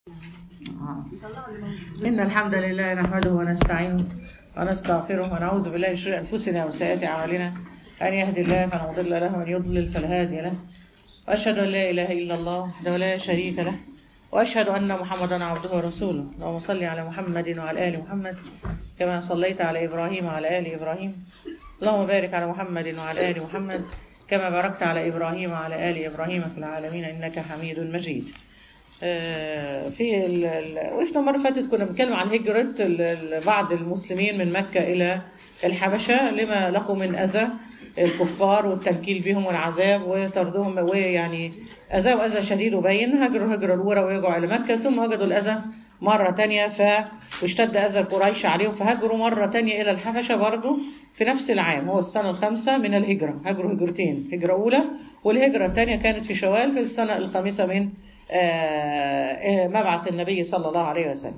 إن الحمد لله نحمده ونستعينه ونستغفره ونعوذ بالله من شرور أنفسنا وسيئات أعمالنا أن يهدي الله فلا مضل له ومن يضلل فلا هادي له وأشهد أن لا إله إلا الله وحده لا شريك له وأشهد أن محمدا عبده ورسوله اللهم صل على محمد وعلى آل محمد كما صليت على إبراهيم وعلى آل إبراهيم اللهم بارك على محمد وعلى آل محمد كما باركت على إبراهيم وعلى آل إبراهيم في العالمين إنك حميد مجيد في وقفنا المرة اللي فاتت كنا بنتكلم عن هجرة بعض المسلمين من مكة إلى الحبشة لما لقوا من أذى الكفار والتنكيل بهم والعذاب وطردهم ويعني أذى وأذى شديد وبين هجروا هجرة الأولى ورجعوا إلى مكة ثم وجدوا الأذى مرة تانية فاشتد أذى قريش عليهم فهجروا مرة تانية إلى الحبشة برضه في نفس العام هو السنة الخامسة من الهجرة هجروا هجرتين هجرة أولى والهجرة الثانية كانت في شوال في السنة الخامسة من مبعث النبي صلى الله عليه وسلم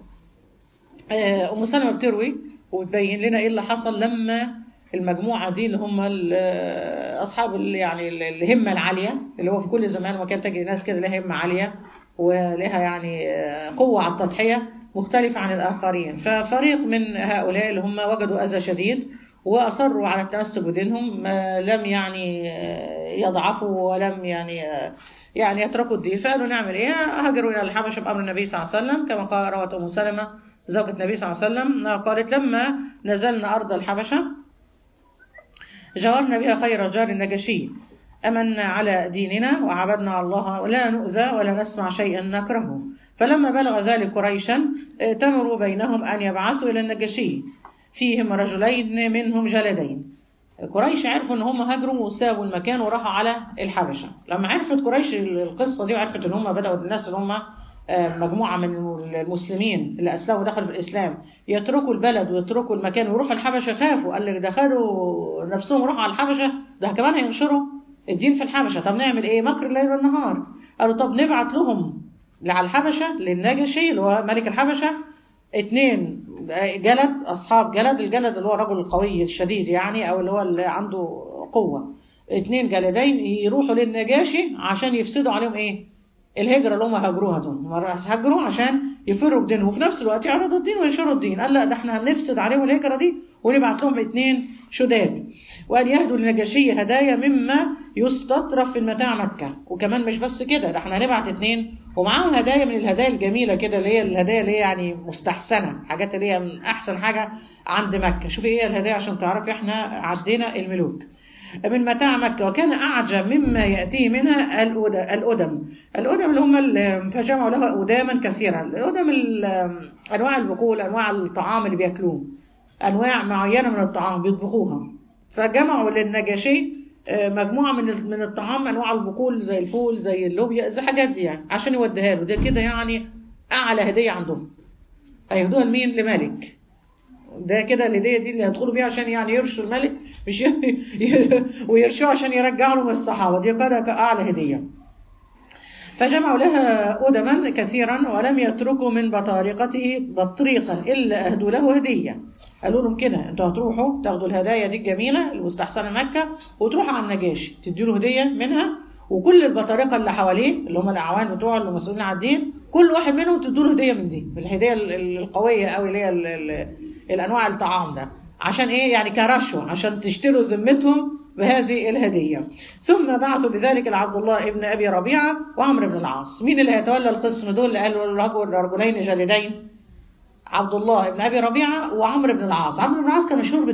أم سلمة بتروي وتبين لنا إيه اللي حصل لما المجموعة دي اللي هم أصحاب يعني الهمة العالية اللي هو في كل زمان وكان تجد ناس كده لها همة عالية ولها يعني قوة على التضحية مختلفة عن الآخرين ففريق من هؤلاء اللي هم وجدوا أذى شديد وأصروا على التمسك بدينهم لم يعني يضعفوا ولم يعني يعني يتركوا الدين فقالوا نعمل ايه هاجروا الى الحبشه بامر النبي صلى الله عليه وسلم كما قال روت ام سلمه زوجة النبي صلى الله عليه وسلم قالت لما نزلنا ارض الحبشه جاورنا بها خير جار النجاشي امنا على ديننا وعبدنا الله ولا نؤذى ولا نسمع شيئا نكرهه فلما بلغ ذلك قريشا ائتمروا بينهم ان يبعثوا الى النجاشي فيهم رجلين منهم جلدين قريش عرفوا ان هم هاجروا وسابوا المكان وراحوا على الحبشه لما عرفت قريش القصه دي وعرفت ان هم بداوا الناس اللي هم مجموعه من المسلمين اللي اسلموا ودخلوا في الاسلام يتركوا البلد ويتركوا المكان ويروحوا الحبشه خافوا قال لك ده خدوا نفسهم وراحوا على الحبشه ده كمان هينشروا الدين في الحبشه طب نعمل ايه مكر الليل والنهار قالوا طب نبعت لهم على الحبشه للنجشي اللي هو ملك الحبشه اتنين جلد أصحاب جلد الجلد اللي هو الرجل القوي الشديد يعني أو اللي هو اللي عنده قوة اتنين جلدين يروحوا للنجاشي عشان يفسدوا عليهم ايه الهجرة اللي هم هاجروها دول هاجروا عشان يفروا بدينهم وفي نفس الوقت يعرضوا الدين وينشروا الدين قال لا ده احنا هنفسد عليهم الهجرة دي ونبعت لهم اتنين شداد وقال يهدوا للنجاشي هدايا مما يستطرف في المتاع مكة وكمان مش بس كده ده احنا هنبعت اتنين ومعاهم هدايا من الهدايا الجميلة كده اللي هي الهدايا اللي هي يعني مستحسنة حاجات اللي هي من أحسن حاجة عند مكة شوفي ايه الهدايا عشان تعرفي احنا عدينا الملوك من متاع مكة وكان أعجب مما يأتيه منها الأدم الأدم اللي هم فجمعوا له أداما كثيرا الأدم أنواع البقول أنواع الطعام اللي بياكلوه أنواع معينة من الطعام بيطبخوها فجمعوا للنجاشي مجموعة من من الطعام أنواع البقول زي الفول زي اللوبيا زي حاجات دي يعني عشان يوديها له ده كده يعني أعلى هدية عندهم هيهدوها لمين؟ لملك ده كده الهدية دي اللي هيدخلوا بيها عشان يعني يرشوا الملك مش ويرشوا عشان يرجعوا لهم الصحابة دي كده أعلى هدية فجمعوا لها أدما كثيرا ولم يتركوا من بطارقته بطريقا إلا أهدوا له هدية قالوا لهم كده انتوا هتروحوا تاخدوا الهدايا دي الجميلة المستحسنة مكة وتروحوا على النجاشي تدوا له هدية منها وكل البطارقة اللي حواليه اللي هم الأعوان بتوعه اللي مسؤولين عن الدين كل واحد منهم تدوا له هدية من دي الهدية القوية قوي اللي هي الأنواع الطعام ده عشان إيه يعني كرشوة عشان تشتروا ذمتهم بهذه الهدية ثم بعثوا بذلك لعبد الله ابن أبي ربيعة وعمرو بن العاص مين اللي هيتولى القسم دول اللي قالوا الرجل رجلين جلدين عبد الله بن أبي ربيعة وعمرو بن العاص عمرو بن العاص كان مشهور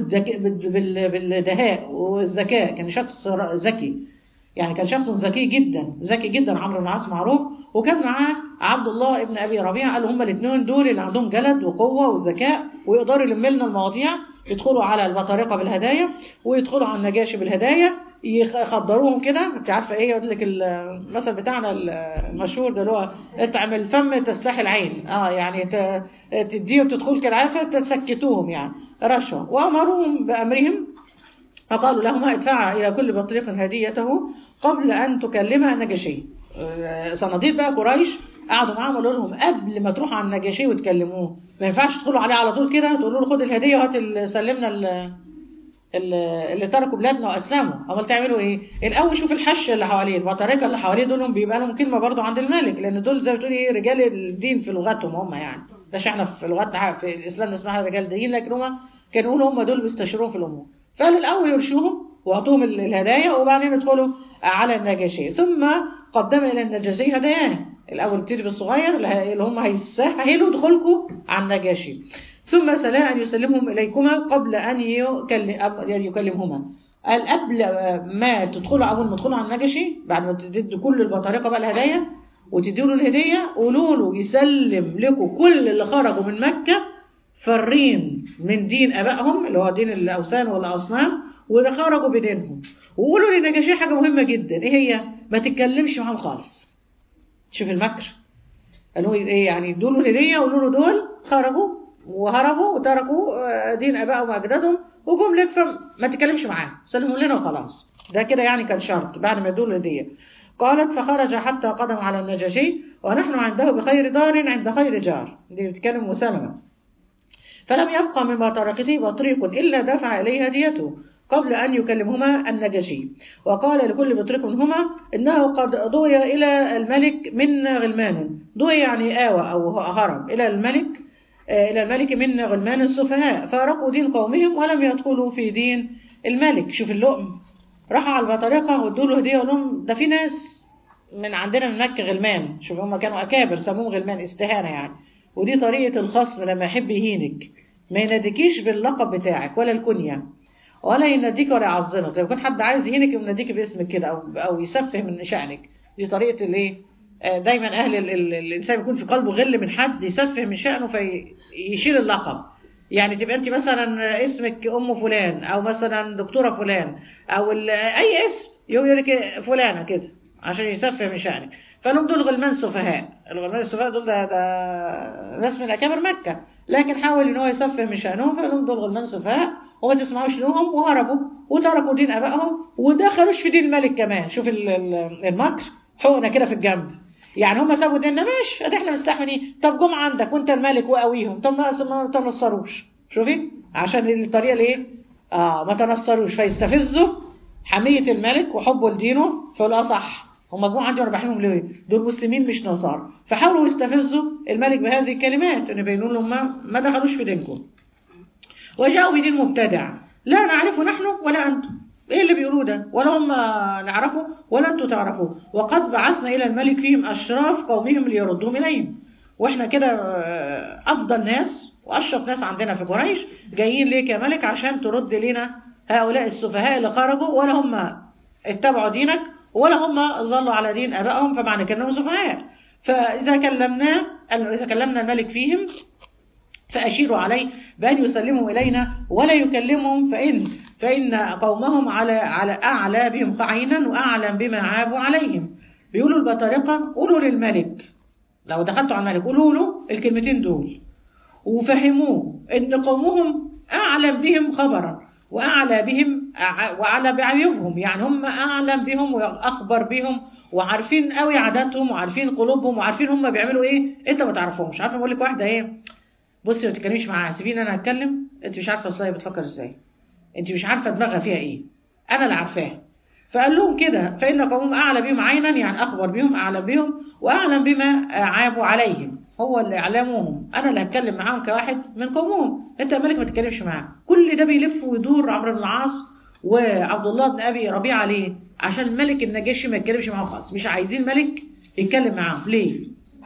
بالدهاء والذكاء كان شخص ذكي يعني كان شخص ذكي جدا ذكي جدا عمرو بن العاص معروف وكان معاه عبد الله ابن ابي ربيعه قالوا هم الاثنين دول اللي عندهم جلد وقوه وذكاء ويقدروا يلموا لنا المواضيع يدخلوا على البطارقه بالهدايا ويدخلوا على النجاشي بالهدايا يخدروهم كده انت عارفه ايه يقول لك المثل بتاعنا المشهور ده اللي هو اطعم الفم تستحي العين اه يعني تديهم تدخل كالعافه تسكتوهم يعني رشوه وامروهم بامرهم فقالوا لهما ادفعا الى كل بطريق هديته قبل ان تكلمها النجاشي صناديق بقى قريش قعدوا معاهم قالوا لهم قبل ما تروحوا على النجاشي وتكلموه ما ينفعش تدخلوا عليه على طول كده تقولوا له خد الهديه وهات سلمنا اللي اللي تركوا بلادنا واسلموا امال تعملوا ايه الاول شوف الحش اللي حواليه البطاركه اللي حواليه دول بيبقى لهم كلمه برضو عند الملك لان دول زي ما بتقولي ايه رجال الدين في لغتهم هم يعني ده احنا في لغتنا في الاسلام اسمها رجال دين لكن هم كانوا يقولوا هم دول بيستشيرون في الامور فقال الاول يرشوهم واعطوهم ال- الهدايا وبعدين يدخلوا على النجاشي ثم قدم الى النجاشي هداياه الاول ابتدي بالصغير اللي هي- اللي هم هيسهلوا دخولكم على النجاشي ثم سلا ان يسلمهم اليكما قبل ان يكلم أب- يعني يكلمهما قال قبل ما تدخلوا اول ما تدخلوا على النجاشي بعد ما تدوا كل البطارقه بقى الهدايا وتدوا له الهديه قولوا له يسلم لكم كل اللي خرجوا من مكه فرين من دين ابائهم اللي هو دين الاوثان والاصنام وده خرجوا بدينهم وقولوا للنجاشي حاجه مهمه جدا ايه هي ما تتكلمش معاهم خالص شوف المكر قالوا ايه يعني دول الهديه قولوا له دول خرجوا وهربوا وتركوا آه، دين ابائهم واجدادهم وجم لك فما تتكلمش معاهم سلموا لنا وخلاص ده كده يعني كان شرط بعد ما يدوا له الهديه قالت فخرج حتى قدم على النجاشي ونحن عنده بخير دار عند خير جار دي بتتكلم مسلمه فلم يبقى من بطريقته بطريق إلا دفع إليه هديته قبل أن يكلمهما النجاشي وقال لكل بطريق منهما إنه قد ضوي إلى الملك من غلمان ضوي يعني آوى أو هرب إلى الملك آه، إلى الملك من غلمان السفهاء فارقوا دين قومهم ولم يدخلوا في دين الملك شوف اللؤم راحوا على البطريقة وادوا له هدية وقالوا لهم ده في ناس من عندنا من مكة غلمان شوف هم كانوا أكابر سموهم غلمان استهانة يعني ودي طريقة الخصم لما يحب يهينك ما يناديكيش باللقب بتاعك ولا الكنية ولا يناديك ولا يعظمك لو كان حد عايز يهينك يناديك باسمك كده أو أو يسفه من شأنك دي طريقة الإيه آه، دايما أهل ال ال الإنسان يكون في قلبه غل من حد يسفه من شأنه فيشيل اللقب يعني تبقى انت مثلا اسمك ام فلان او مثلا دكتوره فلان او ال- اي اسم يقول لك فلانه كده عشان يسفه من شأنك فلهم دول غلمان سفهاء الغلمان السفهاء دول ده, ده ناس من اكابر مكه لكن حاول ان هو يسفه من شأنهم فلهم دول غلمان سفهاء وما تسمعوش لهم وهربوا وتركوا دين ابائهم ودخلوش في دين الملك كمان شوف ال- ال- المكر حقنه كده في الجنب يعني هم سابوا ديننا ماشي ادي احنا مستحملين طب جم عندك وانت الملك وقويهم طب ما ما تنصروش شوفي عشان الطريقه الايه اه ما تنصروش فيستفزوا حميه الملك وحبه لدينه فيقول اه صح هم جم عندي وانا بحميهم ليه دول مسلمين مش نصارى فحاولوا يستفزوا الملك بهذه الكلمات ان يبينوا لهم ما, ما دخلوش في دينكم وجاءوا بدين مبتدع لا نعرفه نحن ولا انتم ايه اللي بيقولوه ده ولا هم نعرفه ولا انتم تعرفوه وقد بعثنا الى الملك فيهم اشراف قومهم ليردوهم اليهم واحنا كده آه، افضل ناس واشرف ناس عندنا في قريش جايين ليك يا ملك عشان ترد لنا هؤلاء السفهاء اللي خرجوا ولا هم اتبعوا دينك ولا هم ظلوا على دين ابائهم فمعنى كانهم سفهاء فاذا كلمنا اذا كلمنا الملك فيهم فأشيروا عليه بأن يسلموا إلينا ولا يكلمهم فإن فإن قومهم على على أعلى بهم عينا وأعلم بما عابوا عليهم بيقولوا البطارقة قولوا للملك لو دخلتوا على الملك قولوا له الكلمتين دول وفهموه إن قومهم أعلم بهم خبرا وأعلى بهم أع- وأعلى بعيوبهم يعني هم أعلم بهم وأخبر بهم وعارفين قوي عاداتهم وعارفين قلوبهم وعارفين هم بيعملوا إيه أنت ما تعرفهمش عارفة بقول لك واحدة إيه بصي ما تتكلميش معاها سيبيني انا اتكلم انت مش عارفه اصلا هي بتفكر ازاي انت مش عارفه دماغها فيها ايه انا اللي عارفاها فقال لهم كده فان قومهم اعلى بهم عينا يعني اخبر بهم اعلم بهم واعلم بما عابوا عليهم هو اللي يعلموهم انا اللي هتكلم معاهم كواحد من قومهم انت يا ملك ما تتكلمش معاهم كل ده بيلف ويدور عمرو بن العاص وعبد الله بن ابي ربيعه ليه عشان الملك النجاشي ما يتكلمش معاهم خالص مش عايزين ملك يتكلم معاهم ليه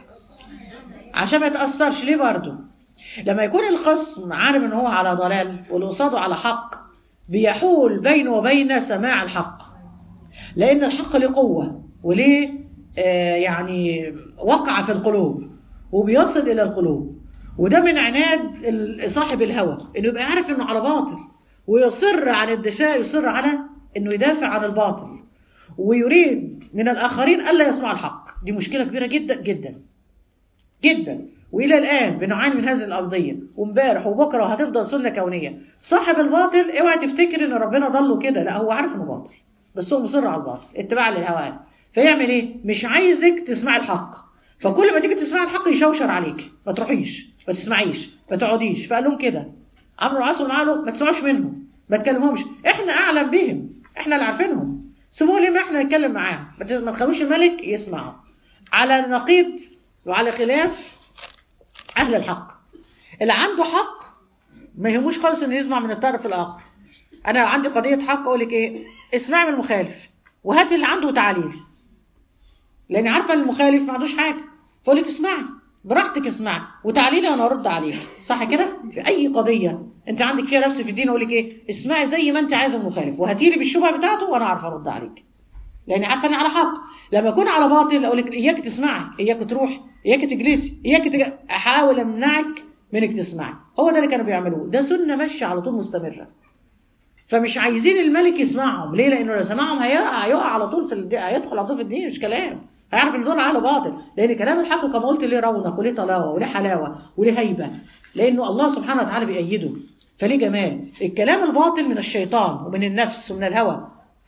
عشان ما يتاثرش ليه برضه لما يكون الخصم عارف ان هو على ضلال واللي قصاده على حق بيحول بينه وبين سماع الحق لان الحق له قوه وليه آه يعني وقع في القلوب وبيصل الى القلوب وده من عناد ال- صاحب الهوى انه يبقى عارف انه على باطل ويصر عن الدفاع يصر على انه يدافع عن الباطل ويريد من الاخرين الا يسمعوا الحق دي مشكله كبيره جدا جدا جدا والى الان بنعاني من هذه القضيه وامبارح وبكره وهتفضل سنه كونيه صاحب الباطل اوعى تفتكر ان ربنا ضله كده لا هو عارف انه باطل بس هو مصر على الباطل اتباع للهوى فيعمل ايه مش عايزك تسمع الحق فكل ما تيجي تسمع الحق يشوشر عليك ما تروحيش ما تسمعيش ما تقعديش فقال لهم كده عمرو العاص معاه له ما تسمعوش منهم ما تكلمهمش احنا اعلم بهم احنا اللي عارفينهم سيبوه ليه ما احنا نتكلم معاهم ما تز- ما تخلوش الملك يسمعه على نقيض وعلى خلاف اهل الحق اللي عنده حق ما يهموش خالص انه يسمع من الطرف الاخر انا عندي قضيه حق اقول لك ايه اسمعي من المخالف وهات اللي عنده تعالي لي لاني عارفه ان المخالف ما عندوش حاجه فاقول لك اسمعي براحتك اسمعي وتعالي لي وانا ارد عليك صح كده في اي قضيه انت عندك فيها نفس في الدين اقول لك ايه اسمعي زي ما انت عايزه المخالف وهاتي لي بالشبهه بتاعته وانا عارفه ارد عليك لاني عارفه اني على حق لما اكون على باطل اقول لك اياك تسمعي اياك تروحي اياك تجلسي اياك تج... احاول امنعك من انك تسمعي هو ده اللي كانوا بيعملوه ده سنه ماشيه على طول مستمره فمش عايزين الملك يسمعهم ليه لانه لو سمعهم هيقع هيقع على طول في الدين هيدخل على طول في الدين مش كلام هيعرف ان دول اهل باطل لان كلام الحق كما قلت ليه رونق وليه طلاوه وليه حلاوه وليه هيبه لانه الله سبحانه وتعالى بيأيده فليه جمال الكلام الباطل من الشيطان ومن النفس ومن الهوى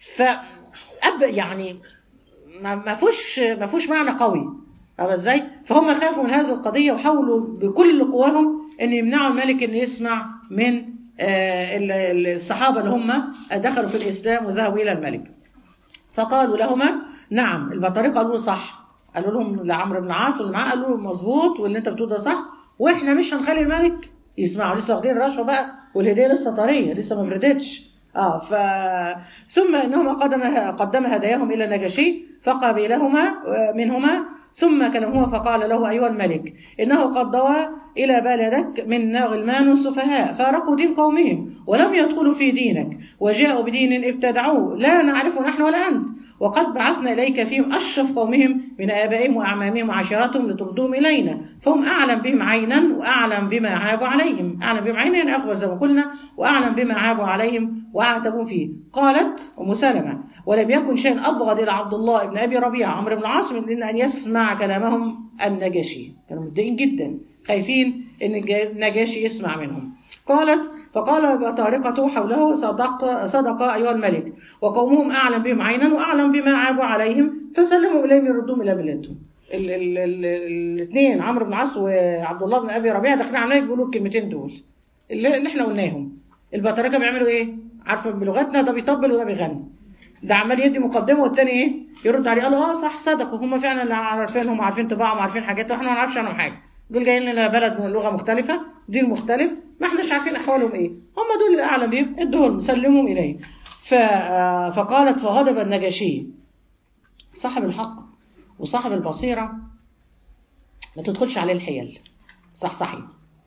فأب يعني ما ما فيهوش ما فيهوش معنى قوي فاهم ازاي؟ فهم خافوا من هذه القضيه وحاولوا بكل قواهم ان يمنعوا الملك ان يسمع من آه، ال- ال- الصحابه اللي هم دخلوا في الاسلام وذهبوا الى الملك. فقالوا لهما نعم البطارقه قالوا له صح قالوا لهم لعمرو بن العاص واللي معاه قالوا له مظبوط واللي انت بتقول ده صح واحنا مش هنخلي الملك يسمعوا لسه واخدين الرشوه بقى والهديه لسه طريه لسه ما بردتش اه ف ثم انهما قدم قدم هداياهم الى النجاشي فقبلهما آه، منهما ثم كلمهما فقال له ايها الملك انه قد ضوى الى بلدك من غلمان السفهاء فارقوا دين قومهم ولم يدخلوا في دينك وجاءوا بدين ابتدعوه لا نعرفه نحن ولا انت وقد بعثنا إليك فيهم أشرف قومهم من آبائهم وأعمامهم وعشيرتهم لتردوهم إلينا فهم أعلم بهم عينا وأعلم بما عابوا عليهم أعلم بهم عينا يعني أخبر زي ما قلنا وأعلم بما عابوا عليهم وأعتبوا فيه قالت أم سلمة ولم يكن شيء أبغض إلى عبد الله بن أبي ربيعة عمرو بن العاص من أن يسمع كلامهم النجاشي كانوا متضايقين جدا خايفين أن النجاشي يسمع منهم قالت فقال بطارقة حوله صدق, صدق أيها الملك وقومهم أعلم بهم عينا وأعلم بما عابوا عليهم فسلموا إليهم يردوهم إلى بلادهم الاثنين عمرو بن العاص وعبد الله بن ابي ربيعه داخلين علينا بيقولوا الكلمتين دول اللي, اللي احنا قلناهم البطاركه بيعملوا ايه؟ عارفه بلغتنا ده بيطبل وده بيغني ده عمال يدي مقدمه والتاني ايه؟ يرد عليه قال اه صح صدقوا هم فعلا اللي عارفينهم عارفين طباعهم عارفين حاجات واحنا ما نعرفش عنهم حاجه دول جايين لنا بلد من لغه مختلفه دين مختلف ما احناش عارفين احوالهم ايه هم دول اللي اعلم بيهم ادوهم سلمهم اليه ف... فقالت فغضب النجاشي صاحب الحق وصاحب البصيره ما تدخلش عليه الحيل صح صحيح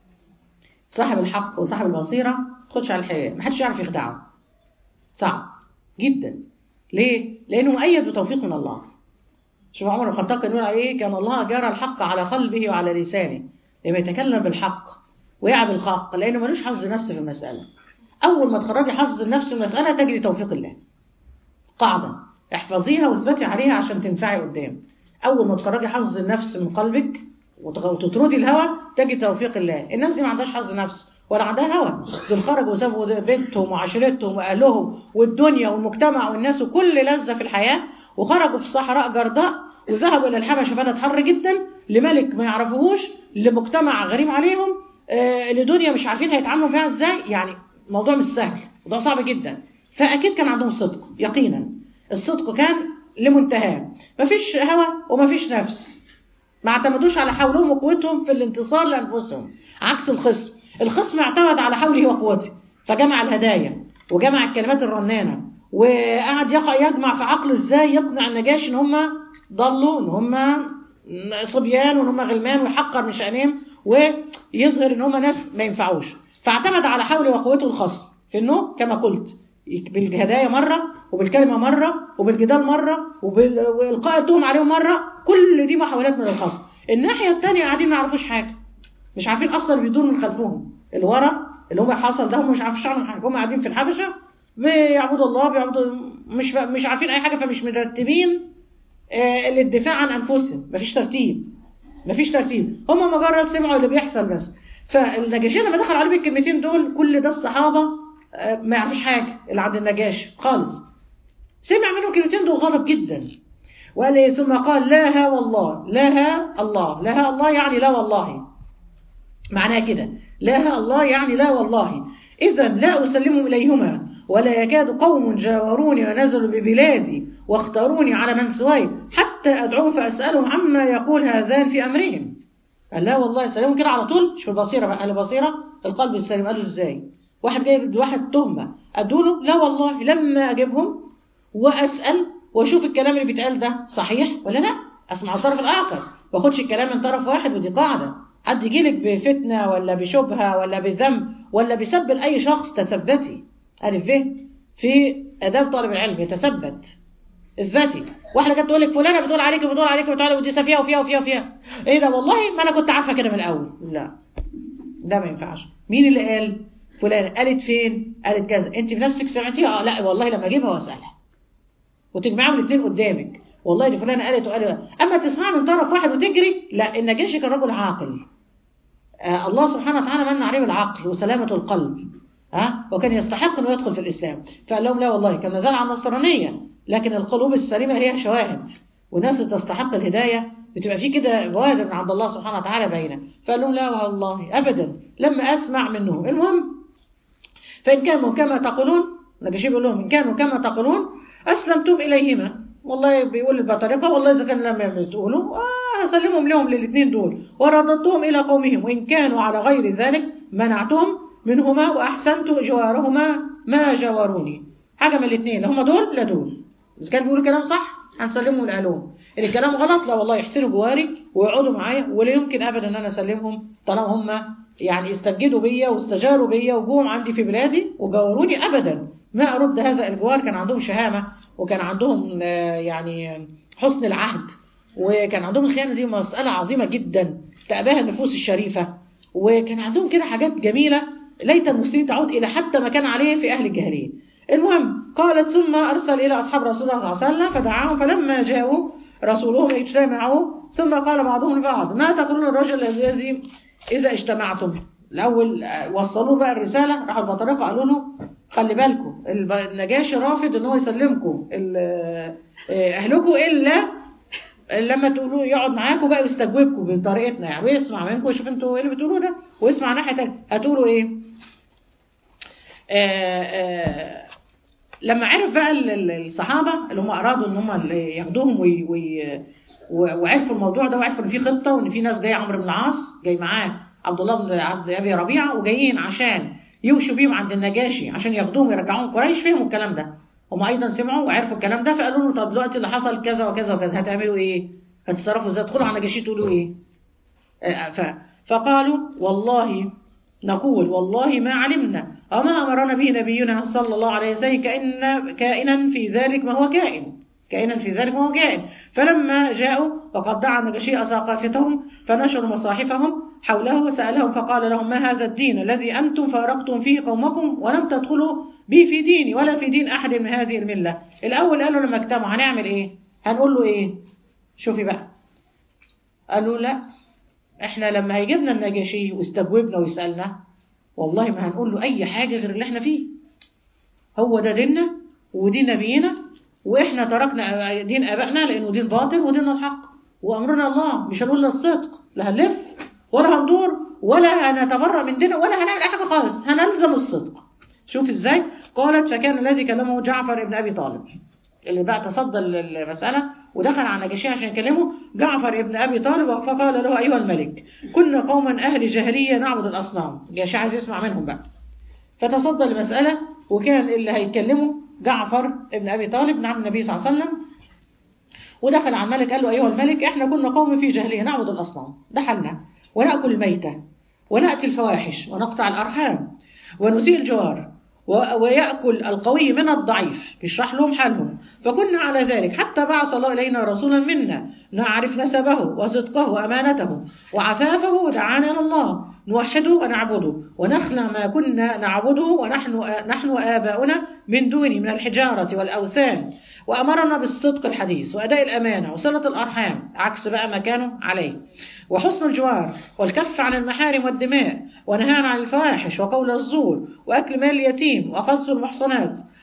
صاحب الحق وصاحب البصيره ما تدخلش على الحيل ما حدش يعرف يخدعه صعب جدا ليه؟ لانه مؤيد بتوفيق من الله شوف عمر بن الخطاب كان يقول ايه كان الله جرى الحق على قلبه وعلى لسانه لما يتكلم بالحق ويعمل الحق لانه ملوش حظ نفس في المساله اول ما تخرجي حظ النفس في المساله تجري توفيق الله قاعده احفظيها واثبتي عليها عشان تنفعي قدام اول ما تخرجي حظ النفس من قلبك وتطردي الهوى تجي توفيق الله الناس دي ما عندهاش حظ نفس ولا عندها هوى دول خرجوا وسابوا بيتهم وعشيرتهم واهلهم والدنيا والمجتمع والناس وكل لذه في الحياه وخرجوا في صحراء جرداء وذهبوا الى الحبشه بلد حر جدا لملك ما يعرفوهوش لمجتمع غريب عليهم آه لدنيا مش عارفين هيتعاملوا فيها ازاي يعني الموضوع مش سهل وده صعب جدا فاكيد كان عندهم صدق يقينا الصدق كان لمنتهاه مفيش هوى ومفيش نفس ما اعتمدوش على حولهم وقوتهم في الانتصار لانفسهم عكس الخصم الخصم اعتمد على حوله وقوته فجمع الهدايا وجمع الكلمات الرنانه وقعد يجمع في عقله ازاي يقنع النجاشي ان هم ضلوا ان هم صبيان وان هم غلمان ويحقر من شانهم ويظهر ان هم ناس ما ينفعوش فاعتمد على حوله وقوته الخاصه في انه كما قلت بالهدايا مره وبالكلمه مره وبالجدال مره وبالقاء التهم عليهم مره كل دي محاولات من الخصم الناحيه الثانيه قاعدين ما يعرفوش حاجه مش عارفين اصلا اللي بيدور من خلفهم اللي ورا اللي هم حصل ده هم مش عارفين عنهم حاجه هم قاعدين في الحبشه بيعبدوا الله بيعبدوا مش مش عارفين اي حاجه فمش مرتبين آه للدفاع عن انفسهم مفيش ترتيب مفيش ترتيب هم مجرد سمعوا اللي بيحصل بس فالنجاشي لما دخل عليه بالكلمتين دول كل ده الصحابه آه ما يعرفوش حاجه اللي عند النجاشي خالص سمع منه كلمتين دول غضب جدا وقال ايه ثم قال لا ها والله لا ها الله لا ها الله يعني لا والله معناها كده لا ها الله يعني لا والله إذا لا أسلمهم إليهما ولا يكاد قوم جاوروني ونزلوا ببلادي واختاروني على من سواي حتى أدعوهم فأسألهم عما يقول هذان في أمرهم قال لا والله سلمهم كده على طول شو البصيرة بقى قال البصيرة القلب السليم قالوا ازاي واحد جايب واحد تهمة أدوله لا والله لما أجيبهم وأسأل وأشوف الكلام اللي بيتقال ده صحيح ولا لا أسمع الطرف الآخر ما أخدش الكلام من طرف واحد ودي قاعدة حد يجيلك بفتنة ولا بشبهة ولا بذنب ولا بسب لأي شخص تثبتي ألف ف في آداب طالب العلم يتثبت اثبتي واحده كانت تقول لك فلانه بتقول عليك وبتقول عليك وبتقول ودي فيها وفيها وفيها وفيها ايه ده والله ما انا كنت عارفه كده من الاول لا ده ما ينفعش مين اللي قال فلانه قالت فين قالت كذا انت بنفسك سمعتيها اه لا والله لما اجيبها واسالها وتجمعهم الاثنين قدامك والله دي فلانه قالت وقالت اما تسمع من طرف واحد وتجري لا ان جيشك الرجل عاقل آه الله سبحانه وتعالى من عليه بالعقل وسلامه القلب ها وكان يستحق انه يدخل في الاسلام فقال لهم لا والله كان نزال على النصرانيه لكن القلوب السليمه هي شواهد والناس اللي تستحق الهدايه بتبقى في كده بوادر من عند الله سبحانه وتعالى باينه فقال لهم لا والله ابدا لما اسمع منهم المهم فان كانوا كما تقولون نجاشي بيقول لهم ان كانوا كما تقولون اسلمتم اليهما والله بيقول بطريقه والله اذا كان لم تقولوا آه هسلمهم لهم للاثنين دول ورددتهم الى قومهم وان كانوا على غير ذلك منعتهم منهما واحسنت جوارهما ما جاوروني حاجه من الاثنين هم دول لا دول اذا كان بيقولوا كلام صح هنسلمهم لأهلهم اللي الكلام غلط لا والله يحسنوا جواري ويقعدوا معايا ولا يمكن ابدا ان انا اسلمهم طالما هم يعني استجدوا بيا واستجاروا بيا وجوهم عندي في بلادي وجاوروني ابدا ما ارد هذا الجوار كان عندهم شهامه وكان عندهم يعني حسن العهد وكان عندهم الخيانه دي مساله عظيمه جدا تأباها النفوس الشريفه وكان عندهم كده حاجات جميله ليت المسلمين تعود الى حتى ما كان عليه في اهل الجاهليه المهم قالت ثم أرسل إلى أصحاب رسول الله صلى الله عليه وسلم فدعاهم فلما جاءوا رسولهم اجتمعوا ثم قال بعضهم لبعض ما تقولون الرجل الذي إذا اجتمعتم الأول وصلوا بقى الرسالة راحوا البطريقة قالوا له خلي بالكم النجاشي رافض ان هو يسلمكم أهلكم إلا لما تقولوا يقعد معاكم بقى ويستجوبكم بطريقتنا يعني ويسمع منكم ويشوف انتوا ايه اللي بتقولوه ده ويسمع ناحية تانية هتقولوا ايه آآ آآ لما عرف بقى الصحابة اللي هم أرادوا إن هم ياخدوهم وي وي وعرفوا الموضوع ده وعرفوا إن في خطة وإن في ناس جاية عمرو بن العاص جاي معاه عبد الله بن عبد أبي ربيعة وجايين عشان يوشوا بيهم عند النجاشي عشان ياخدوهم ويرجعوهم قريش فهموا الكلام ده هم أيضا سمعوا وعرفوا الكلام ده فقالوا له طب دلوقتي اللي حصل كذا وكذا وكذا هتعملوا إيه؟ هتتصرفوا إزاي؟ تدخلوا على النجاشي تقولوا إيه؟ فقالوا والله نقول والله ما علمنا وما أمرنا به نبينا صلى الله عليه وسلم كأن كائنا في ذلك ما هو كائن كائنا في ذلك ما هو كائن فلما جاءوا وقد دعا النجاشي ثقافتهم فنشروا مصاحفهم حوله وسألهم فقال لهم ما هذا الدين الذي أنتم فارقتم فيه قومكم ولم تدخلوا بي في ديني ولا في دين أحد من هذه الملة الأول قالوا لما اجتمعوا هنعمل إيه هنقول له إيه شوفي بقى قالوا لا احنا لما هيجيبنا النجاشي واستجوبنا ويسألنا والله ما هنقول له أي حاجة غير اللي احنا فيه هو ده ديننا ودين نبينا واحنا تركنا دين ابائنا لانه دين باطل ودين الحق وامرنا الله مش هنقول الصدق لا هنلف ولا هندور ولا هنتبرأ من ديننا ولا هنعمل اي حاجه خالص هنلزم الصدق شوف ازاي قالت فكان الذي كلمه جعفر بن ابي طالب اللي بقى تصدى المسألة ودخل على نجاشي عشان يكلمه جعفر ابن أبي طالب فقال له أيها الملك كنا قوما أهل جاهلية نعبد الأصنام نجاشي عايز يسمع منهم بقى فتصدى المسألة وكان اللي هيتكلمه جعفر ابن أبي طالب نعم النبي صلى الله عليه وسلم ودخل على الملك قال له أيها الملك إحنا كنا قوم في جاهلية نعبد الأصنام دخلنا ونأكل الميتة ونأتي الفواحش ونقطع الأرحام ونسيء الجوار ويأكل القوي من الضعيف بيشرح لهم حالهم فكنا على ذلك حتى بعث الله إلينا رسولا منا نعرف نسبه وصدقه وأمانته وعفافه ودعانا إلى الله نوحده ونعبده ونخلع ما كنا نعبده ونحن نحن وآباؤنا من دونه من الحجارة والأوثان وأمرنا بالصدق الحديث وأداء الأمانة وصلة الأرحام عكس بقى ما كانوا عليه وحسن الجوار والكف عن المحارم والدماء ونهانا عن الفواحش وقول الزور وأكل مال اليتيم وقذف المحصنات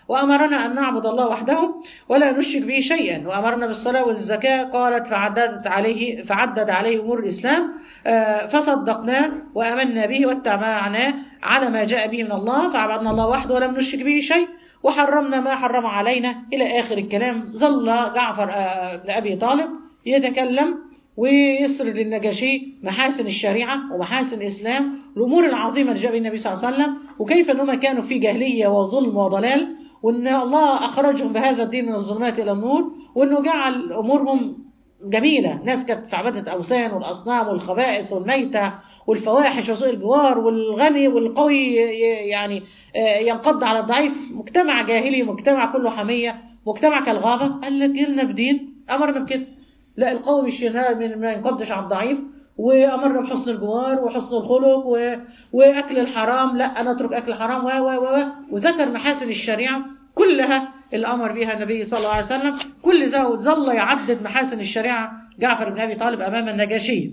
وأمرنا أن نعبد الله وحده ولا نشرك به شيئا وأمرنا بالصلاة والزكاة قالت فعددت عليه فعدد عليه أمور الإسلام آه، فصدقناه وآمنا به واتبعناه على ما جاء به من الله فعبدنا الله وحده ولم نشرك به شيء وحرمنا ما حرم علينا إلى آخر الكلام ظل جعفر آه، بن أبي طالب يتكلم ويسرد للنجاشي محاسن الشريعة ومحاسن الإسلام الأمور العظيمة اللي جاء بها النبي صلى الله عليه وسلم وكيف أنهم كانوا في جاهلية وظلم وضلال وأن الله أخرجهم بهذا الدين من الظلمات إلى النور وأنه جعل أمورهم جميلة ناس كانت في عبادة أوثان والأصنام والخبائث والميتة والفواحش وسوء الجوار والغني والقوي ي- يعني آه، ينقض على الضعيف مجتمع جاهلي مجتمع كله حمية مجتمع كالغابة قال لك جيلنا بدين أمرنا بكده لا القوي مش ينال من ما ينقضش على الضعيف وامرنا بحسن الجوار وحسن الخلق و... واكل الحرام لا انا اترك اكل الحرام و و و وذكر محاسن الشريعه كلها اللي امر بها النبي صلى الله عليه وسلم كل ذا ظل يعدد محاسن الشريعه جعفر بن ابي طالب امام النجاشي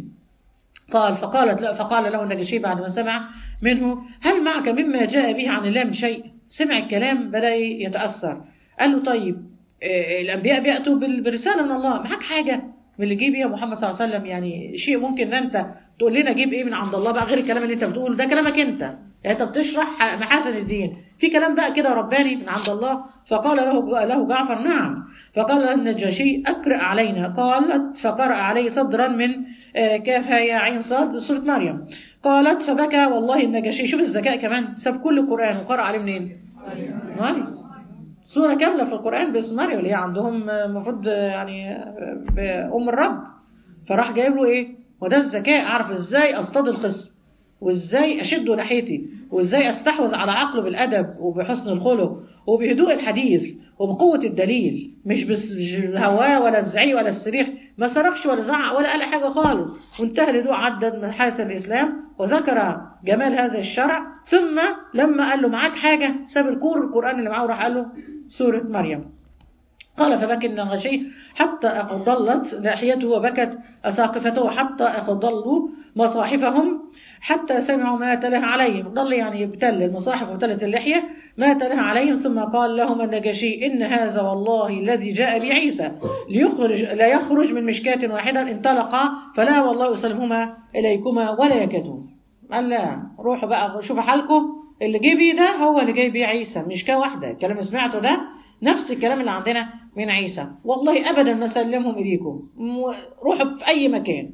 قال فقالت لا فقال له النجاشي بعد ما سمع منه هل معك مما جاء به عن الله من شيء سمع الكلام بدا يتاثر قال له طيب آه، الانبياء بياتوا بال- برساله من الله معاك حاجه من اللي جيب ايه محمد صلى الله عليه وسلم يعني شيء ممكن ان انت تقول لنا جيب ايه من عند الله بقى غير الكلام اللي انت بتقوله ده كلامك انت يعني انت بتشرح محاسن الدين في كلام بقى كده رباني من عند الله فقال له له جعفر نعم فقال له النجاشي اقرا علينا قالت فقرا عليه صدرا من آه، كاف يا عين صاد سوره مريم قالت فبكى والله النجاشي شوف الذكاء كمان ساب كل القران وقرا عليه منين؟ مريم سورة كاملة في القرآن باسم مريم اللي هي عندهم المفروض يعني بأم الرب فراح جايب له إيه؟ وده الذكاء أعرف إزاي أصطاد الخصم وإزاي أشده ناحيتي وإزاي أستحوذ على عقله بالأدب وبحسن الخلق وبهدوء الحديث وبقوة الدليل مش بس مش الهواء ولا الزعيق ولا الصريخ ما صرخش ولا زعق ولا قال حاجة خالص وانتهى الهدوء عدد محاسن الإسلام وذكر جمال هذا الشرع ثم لما قال له معاك حاجة ساب الكور القرآن اللي معاه وراح قال له سورة مريم قال فبكى النغشي حتى أضلت لحيته وبكت أساقفته حتى أضلوا مصاحفهم حتى سمعوا ما تله عليهم ضل يعني يبتل المصاحف وتلت اللحية ما تله عليهم ثم قال لهم النجاشي إن هذا والله الذي جاء بعيسى ليخرج لا يخرج من مشكاة واحدة انطلقا فلا والله أسلمهما إليكما ولا يكتون قال لا روحوا بقى شوفوا حالكم اللي جه بيه ده هو اللي جاي بيه عيسى مشكاة واحدة الكلام اللي سمعته ده نفس الكلام اللي عندنا من عيسى والله أبدا ما سلمهم إليكم م- روحوا في أي مكان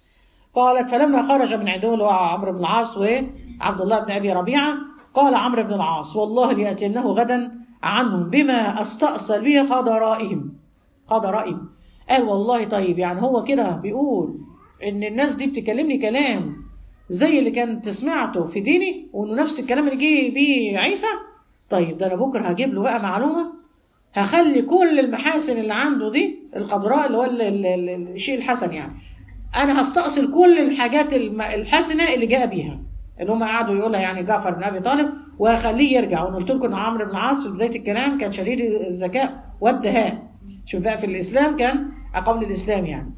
قالت فلما خرج من عنده اللي هو عمرو بن العاص وعبد الله بن أبي ربيعة قال عمرو بن العاص والله ليأتينه غدا عنهم بما أستأصل به قدرائهم قدرائهم قال والله طيب يعني هو كده بيقول إن الناس دي بتكلمني كلام زي اللي كانت سمعته في ديني وإنه نفس الكلام اللي جه بيه عيسى طيب ده أنا بكرة هجيب له بقى معلومة هخلي كل المحاسن اللي عنده دي القدراء اللي هو ال- ال- ال- الشيء الحسن يعني انا هستأصل كل الحاجات الم- الحسنه اللي جاء بيها اللي هم قعدوا يقولها يعني جعفر بن ابي طالب وهخليه يرجع وانا قلت لكم ان عمرو بن العاص في بدايه الكلام كان شديد الذكاء والدهاء شوف بقى في الاسلام كان قبل الاسلام يعني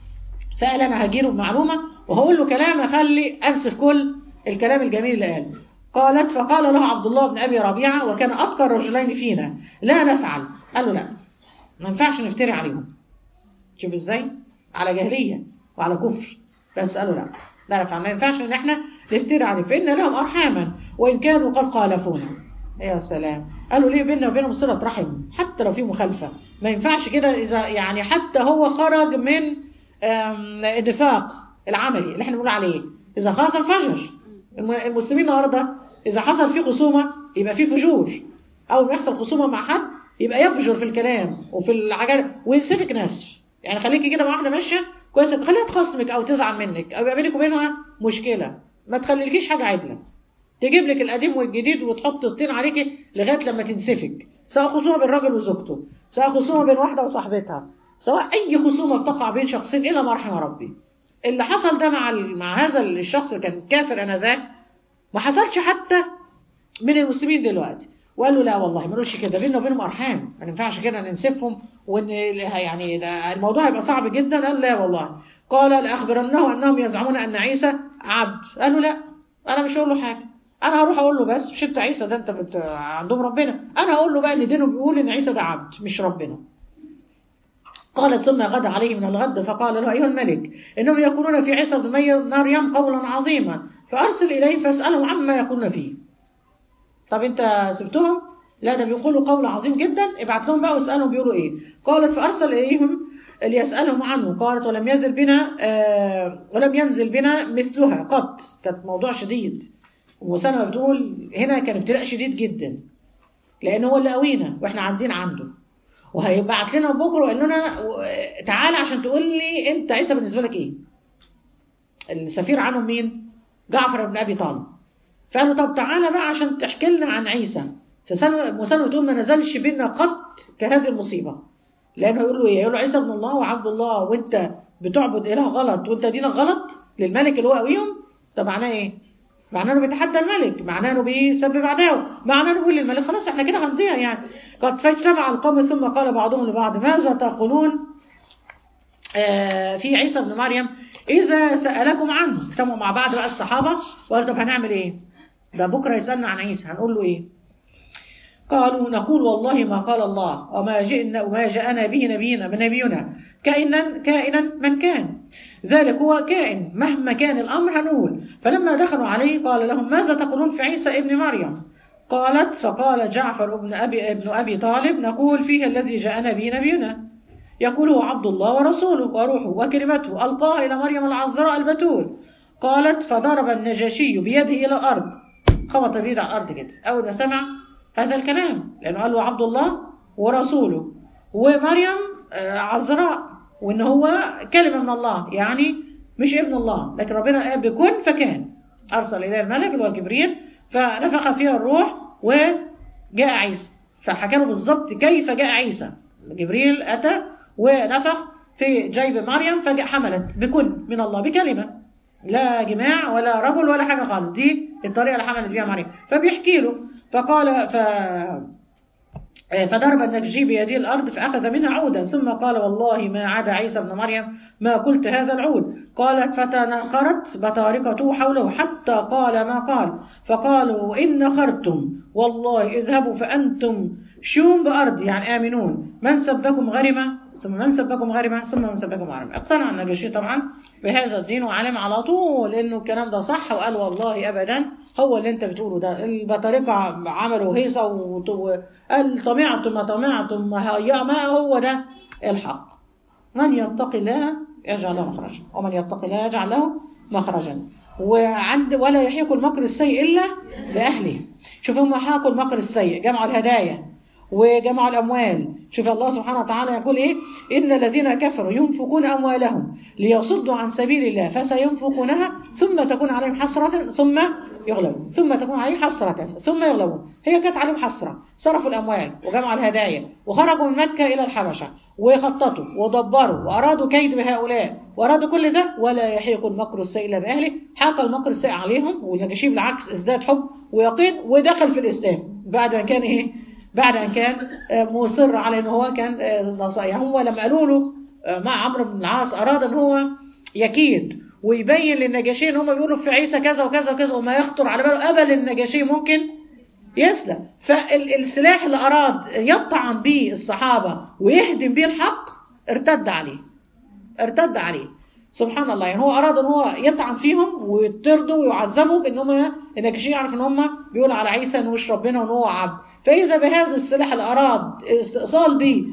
فقال انا هجيله بمعلومه وهقول له كلام اخلي انسف كل الكلام الجميل اللي قاله قالت فقال له عبد الله بن ابي ربيعه وكان اتقى الرجلين فينا لا نفعل قال له لا ما ينفعش نفتري عليهم شوف ازاي على جاهليه وعلى كفر بس قالوا لا لا نفعل ما ينفعش ان احنا نفتري عليهم فان لهم ارحاما وان كانوا قد خالفونا يا سلام قالوا ليه بيننا وبينهم صله رحم حتى لو في مخالفه ما ينفعش كده اذا يعني حتى هو خرج من آم، النفاق العملي اللي احنا بنقول عليه اذا خاص انفجر الم- المسلمين النهارده اذا حصل في خصومه يبقى في فجور اول ما يحصل خصومه مع حد يبقى يفجر في الكلام وفي العجل وينسفك نسف يعني خليكي كده مع واحده ماشيه كويس خليها تخصمك او تزعل منك او يبقى بينك وبينها مشكله ما تخليلكيش حاجه عدله تجيب لك القديم والجديد وتحط الطين عليكي لغايه لما تنسفك سواء خصومه بين راجل وزوجته سواء خصومه بين واحده وصاحبتها سواء اي خصومه بتقع بين شخصين الا ما رحم ربي اللي حصل ده مع ال- مع هذا الشخص اللي كان كافر انذاك ما حصلش حتى من المسلمين دلوقتي وقال له لا والله ما نقولش كده بيننا وبينهم ارحام ما ينفعش كده ننسفهم وان يعني ده الموضوع هيبقى صعب جدا قال لا والله قال لاخبرنه انهم يزعمون ان عيسى عبد قال له لا انا مش هقول له حاجه انا هروح اقول له بس مش انت عيسى ده انت بت... عندهم ربنا انا هقول له بقى ان دينه بيقول ان عيسى ده عبد مش ربنا قالت ثم غدا عليه من الغد فقال له أيها الملك إنهم يقولون في عيسى بن مريم قولا عظيما فأرسل إليه فاسألهم عما يقولون فيه طب أنت سبتهم لا ده بيقولوا قول عظيم جدا ابعت لهم بقى واسألهم بيقولوا إيه قالت فأرسل إليهم ليسألهم عنه قالت ولم ينزل بنا آه ولم ينزل بنا مثلها قط كانت موضوع شديد وسلمى بتقول هنا كان ابتلاء شديد جدا لأن هو اللي قوينا واحنا عادين عنده وهيبعت لنا بكره وقال لنا تعالى عشان تقول لي انت عيسى بالنسبه لك ايه السفير عنهم مين جعفر بن ابي طالب فقالوا طب تعالى بقى عشان تحكي لنا عن عيسى فسلمى مسلمة تقول ما نزلش بينا قط كهذه المصيبه لانه يقول له ايه يقول له عيسى ابن الله وعبد الله وانت بتعبد اله غلط وانت دينك غلط للملك اللي هو قويهم ده معناه ايه معناه انه بيتحدى الملك معناه انه بيسبب عداوه معناه انه بيقول للملك خلاص احنا كده هنضيع يعني قد فاجتمع القوم ثم قال بعضهم لبعض ماذا تقولون آه في عيسى ابن مريم اذا سالكم عنه اجتمعوا مع بعض بقى الصحابه وقالوا طب هنعمل ايه ده بكره يسالنا عن عيسى هنقول له ايه قالوا نقول والله ما قال الله وما جئنا وما جاءنا به نبينا من نبينا كائنا كائنا من كان ذلك هو كائن مهما كان الأمر هنقول فلما دخلوا عليه قال لهم ماذا تقولون في عيسى ابن مريم قالت فقال جعفر ابن أبي, ابن أبي طالب نقول فيه الذي جاءنا به نبينا يقول هو عبد الله ورسوله وروحه وكلمته ألقاها إلى مريم العذراء البتول قالت فضرب النجاشي بيده إلى الأرض خبط بيده على الأرض كده أول ما سمع هذا الكلام لأنه قال له عبد الله ورسوله ومريم عذراء وإن هو كلمة من الله يعني مش ابن الله لكن ربنا قال بكن فكان أرسل إليه الملك اللي هو جبريل فنفخ فيها الروح وجاء عيسى فحكى له بالظبط كيف جاء عيسى جبريل أتى ونفخ في جيب مريم فجاء حملت بكن من الله بكلمة لا جماع ولا رجل ولا حاجة خالص دي الطريقة اللي حملت بيها مريم فبيحكي له فقال ف فضرب النجي بيديه الأرض فأخذ منها عودا ثم قال والله ما عاد عيسى ابن مريم ما قلت هذا العود قالت فتنخرت بطارقته حوله حتى قال ما قال فقالوا إن نخرتم والله اذهبوا فأنتم شوم بأرض يعني آمنون من سبكم غرمة ثم من سبكم غرمة ثم من سبكم غرمة اقتنع النجاشي طبعا بهذا الدين وعلم على طول انه الكلام ده صح وقال والله ابدا هو اللي انت بتقوله ده البطارقة عملوا هيصة وقال طمعتم ما طمعتم ما هو ده الحق من يتقي الله يجعل له مخرجا ومن يتقي الله يجعل له مخرجا وعند ولا يحيق المكر السيء الا باهله شوف هم حاقوا المكر السيء جمعوا الهدايا وجمعوا الأموال شوف الله سبحانه وتعالى يقول إيه إن الذين كفروا ينفقون أموالهم ليصدوا عن سبيل الله فسينفقونها ثم تكون عليهم حسرة ثم يغلبون ثم تكون عليهم حسرة ثم يغلبون هي كانت عليهم حسرة صرفوا الأموال وجمعوا الهدايا وخرجوا من مكة إلى الحبشة وخططوا ودبروا وأرادوا كيد بهؤلاء وأرادوا كل ده ولا يحيق المكر السيء إلا بأهله حاق المكر السيء عليهم والنجاشي بالعكس ازداد حب ويقين ودخل في الإسلام بعد ما كان إيه بعد أن كان مصر على أنه هو كان نصائح هو لما قالوا له مع عمرو بن العاص أراد أن هو يكيد ويبين للنجاشي ان هم بيقولوا في عيسى كذا وكذا وكذا وما يخطر على باله قبل النجاشي ممكن يسلم فالسلاح اللي أراد يطعن به الصحابة ويهدم به الحق ارتد عليه ارتد عليه سبحان الله يعني هو أراد أن هو يطعن فيهم ويطردوا ويعذبوا بأن هم النجاشي يعرف أن هم بيقولوا على عيسى أنه مش ربنا وأنه هو عبد فإذا بهذا السلاح اللي أراد استئصال به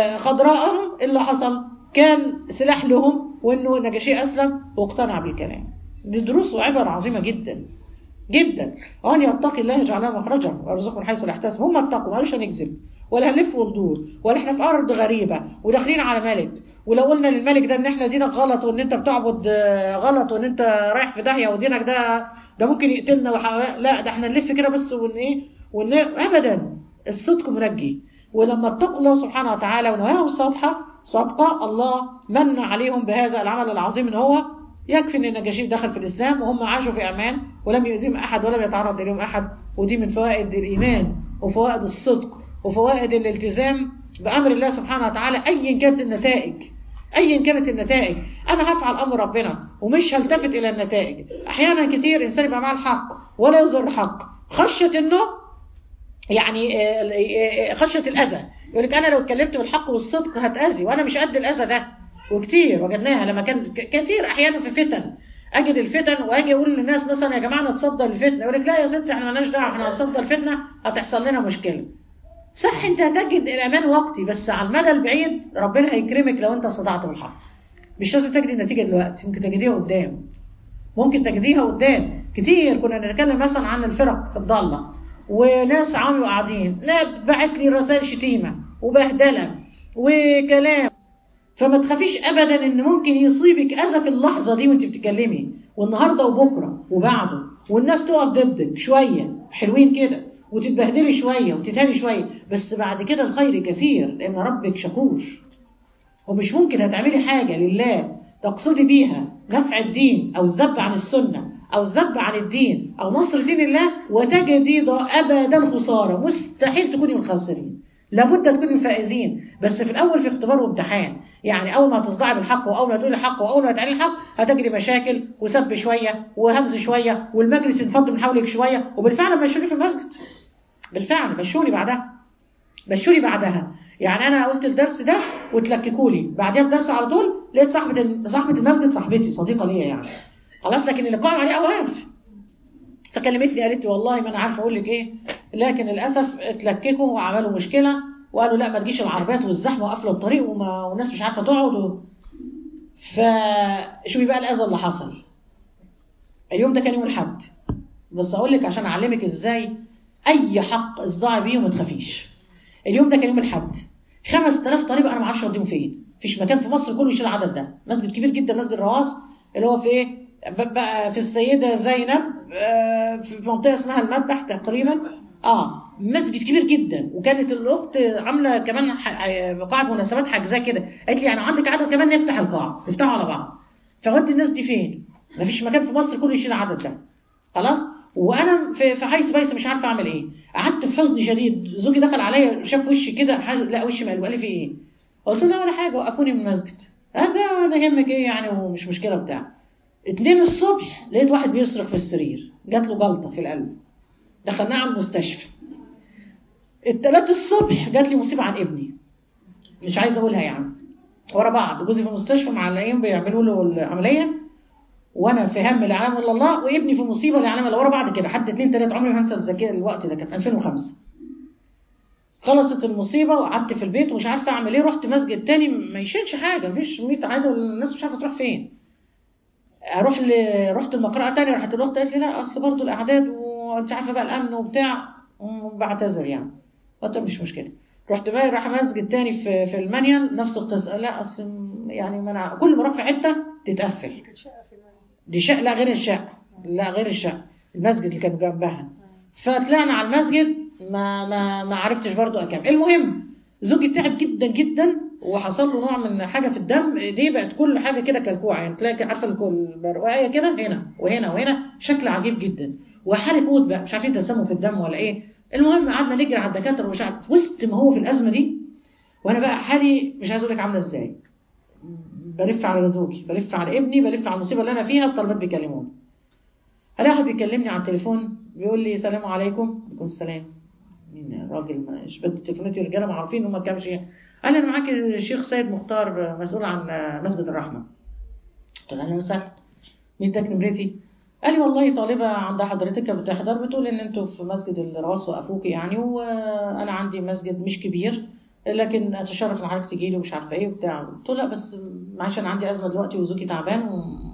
خضراءهم اللي حصل كان سلاح لهم وأنه النجاشي أسلم واقتنع بالكلام دي دروس وعبر عظيمة جدا جدا وأن يتقي الله يجعل له مخرجا ويرزقه من حيث لا يحتسب هم اتقوا ما قالوش هنكذب ولا هنلف وندور ولا احنا في أرض غريبة وداخلين على ملك ولو قلنا للملك ده ان احنا دينك غلط وان انت بتعبد غلط وان انت رايح في داهيه ودينك ده ده ممكن يقتلنا وحا... لا ده احنا نلف كده بس ون ايه ون ابدا الصدق منجي ولما اتقوا الله سبحانه وتعالى ونواهم صادحه صادقه الله من عليهم بهذا العمل العظيم ان هو يكفي ان النجاشي دخل في الاسلام وهم عاشوا في امان ولم يؤذيهم احد ولم يتعرض اليهم احد ودي من فوائد الايمان وفوائد الصدق وفوائد الالتزام بامر الله سبحانه وتعالى ايا كانت النتائج ايا كانت النتائج انا هفعل امر ربنا ومش هلتفت الى النتائج احيانا كتير انسان يبقى مع الحق ولا يظهر الحق خشيه انه يعني آه، آه، خشيه الاذى يقول لك انا لو اتكلمت بالحق والصدق هتاذي وانا مش قد الاذى ده وكتير وجدناها لما كان ك- كتير احيانا في فتن اجد الفتن واجي اقول للناس مثلا يا جماعه نتصدى للفتنه يقول لك لا يا ست احنا مالناش دعوه احنا هنتصدى الفتنه هتحصل لنا مشكله صح انت هتجد الامان وقتي بس على المدى البعيد ربنا هيكرمك لو انت صدعت بالحق مش لازم تجدي النتيجه دلوقتي ممكن تجديها قدام ممكن تجديها قدام كتير كنا نتكلم مثلا عن الفرق الضاله وناس عامي وقاعدين لا بعت لي رسائل شتيمه وبهدله وكلام فما تخافيش ابدا ان ممكن يصيبك اذى في اللحظه دي وانت بتتكلمي والنهارده وبكره وبعده والناس تقف ضدك شويه حلوين كده وتتبهدلي شويه وتتهاني شويه بس بعد كده الخير كثير لان ربك شكور ومش ممكن هتعملي حاجه لله تقصدي بيها نفع الدين او الذب عن السنه او الذب عن الدين او نصر دين الله وتجدي ض- ابدا خساره مستحيل تكوني من الخاسرين لابد تكوني من الفائزين بس في الاول في اختبار وامتحان يعني اول ما تصدعي بالحق واول ما تقولي الحق واول ما تعلني الحق هتجري مشاكل وسب شويه وهمز شويه والمجلس ينفض من حولك شويه وبالفعل مشوني في المسجد بالفعل مشوني بعدها مشوني بعدها يعني انا قلت الدرس ده وتلككوا لي بعدها بدرس على طول لقيت صاحبه صاحبه المسجد صاحبتي صديقه ليا يعني خلاص لكن اللي قائم عليه اوقاف فكلمتني قالت لي والله ما انا عارفه اقول لك ايه لكن للاسف اتلككوا وعملوا مشكله وقالوا لا ما تجيش العربيات والزحمه وقافله الطريق وما والناس مش عارفه تقعد و... فشوفي بقى الاذى اللي حصل اليوم ده كان يوم الاحد بس اقول لك عشان اعلمك ازاي اي حق اصدعي بيه وما تخافيش اليوم ده كان يوم الاحد 5000 طالب انا ما اعرفش اوديهم فين مفيش مكان في مصر كله يشيل العدد ده مسجد كبير جدا مسجد رواس اللي هو في ايه ب- بقى في السيده زينب آه، في منطقه اسمها المذبح تقريبا اه مسجد كبير جدا وكانت الاخت عامله كمان ح- قاعه مناسبات حاجزاه كده قالت لي يعني عندك عدد كمان نفتح القاعه نفتحه على بعض فودي الناس دي فين مفيش مكان في مصر كله يشيل العدد ده خلاص وانا في في حيث بيس مش عارفه اعمل ايه قعدت في حزن شديد زوجي دخل عليا شاف وشي كده حاجة- لا وشي مقلوب قال لي في ايه قلت له لا ولا حاجه وقفوني من المسجد هذا ولا يهمك ايه يعني ومش مشكله بتاع اتنين الصبح لقيت واحد بيصرخ في السرير جات له جلطه في القلب دخلناه على المستشفى التلات الصبح جات لي مصيبه عن ابني مش عايزه اقولها يعني ورا بعض جوزي في المستشفى معلقين بيعملوا له العمليه وانا في هم لا يعلم الا الله وابني في مصيبه لا يعلم الا ورا بعض كده حد اتنين تلاته عمري ما هنسى الذكاء الوقت ده كان 2005 خلصت المصيبه وقعدت في البيت ومش عارفه اعمل ايه رحت مسجد تاني ما يشيلش حاجه مفيش 100 عاده الناس مش عارفه تروح فين اروح ل... رحت المقرأة تاني راحت الاخت قالت لي لا اصل برضه الاعداد وانت عارفه بقى الامن وبتاع بعتذر يعني قلت مش مشكله رحت بقى راح مسجد تاني في في المانيال نفس القصه لا اصل يعني منع كل ما اروح في حته تتقفل دي شقه لا غير الشقه لا غير الشقه المسجد اللي كان جنبها فطلعنا على المسجد ما ما ما عرفتش برضو اكمل المهم زوجي تعب جدا جدا وحصل له نوع من حاجه في الدم دي بقت كل حاجه كده كلكوعه يعني تلاقي عارفه البروايه كده هنا وهنا وهنا شكل عجيب جدا وحاله موت بقى مش عارفين تسموا في الدم ولا ايه المهم قعدنا نجري على الدكاتره ومش عارف في وسط ما هو في الازمه دي وانا بقى حالي مش عايز اقول لك عامله ازاي بلف على زوجي بلف على ابني بلف على المصيبه اللي انا فيها الطلبات بيكلموني الاقي واحد بيكلمني على التليفون بيقول لي سلام عليكم عليكم السلام مين راجل مش بدي تليفوناتي رجاله معروفين هم كام شيء قال لي انا معاك الشيخ سيد مختار مسؤول عن مسجد الرحمه قلت له اهلا وسهلا مين اداك نمرتي قال لي والله طالبه عند حضرتك بتحضر بتقول ان انتوا في مسجد الرواس وقفوكي يعني وانا عندي مسجد مش كبير لكن اتشرف ان حضرتك تجي لي ومش عارفه ايه وبتاع قلت له لا بس معلش انا عندي ازمه دلوقتي وزوجي تعبان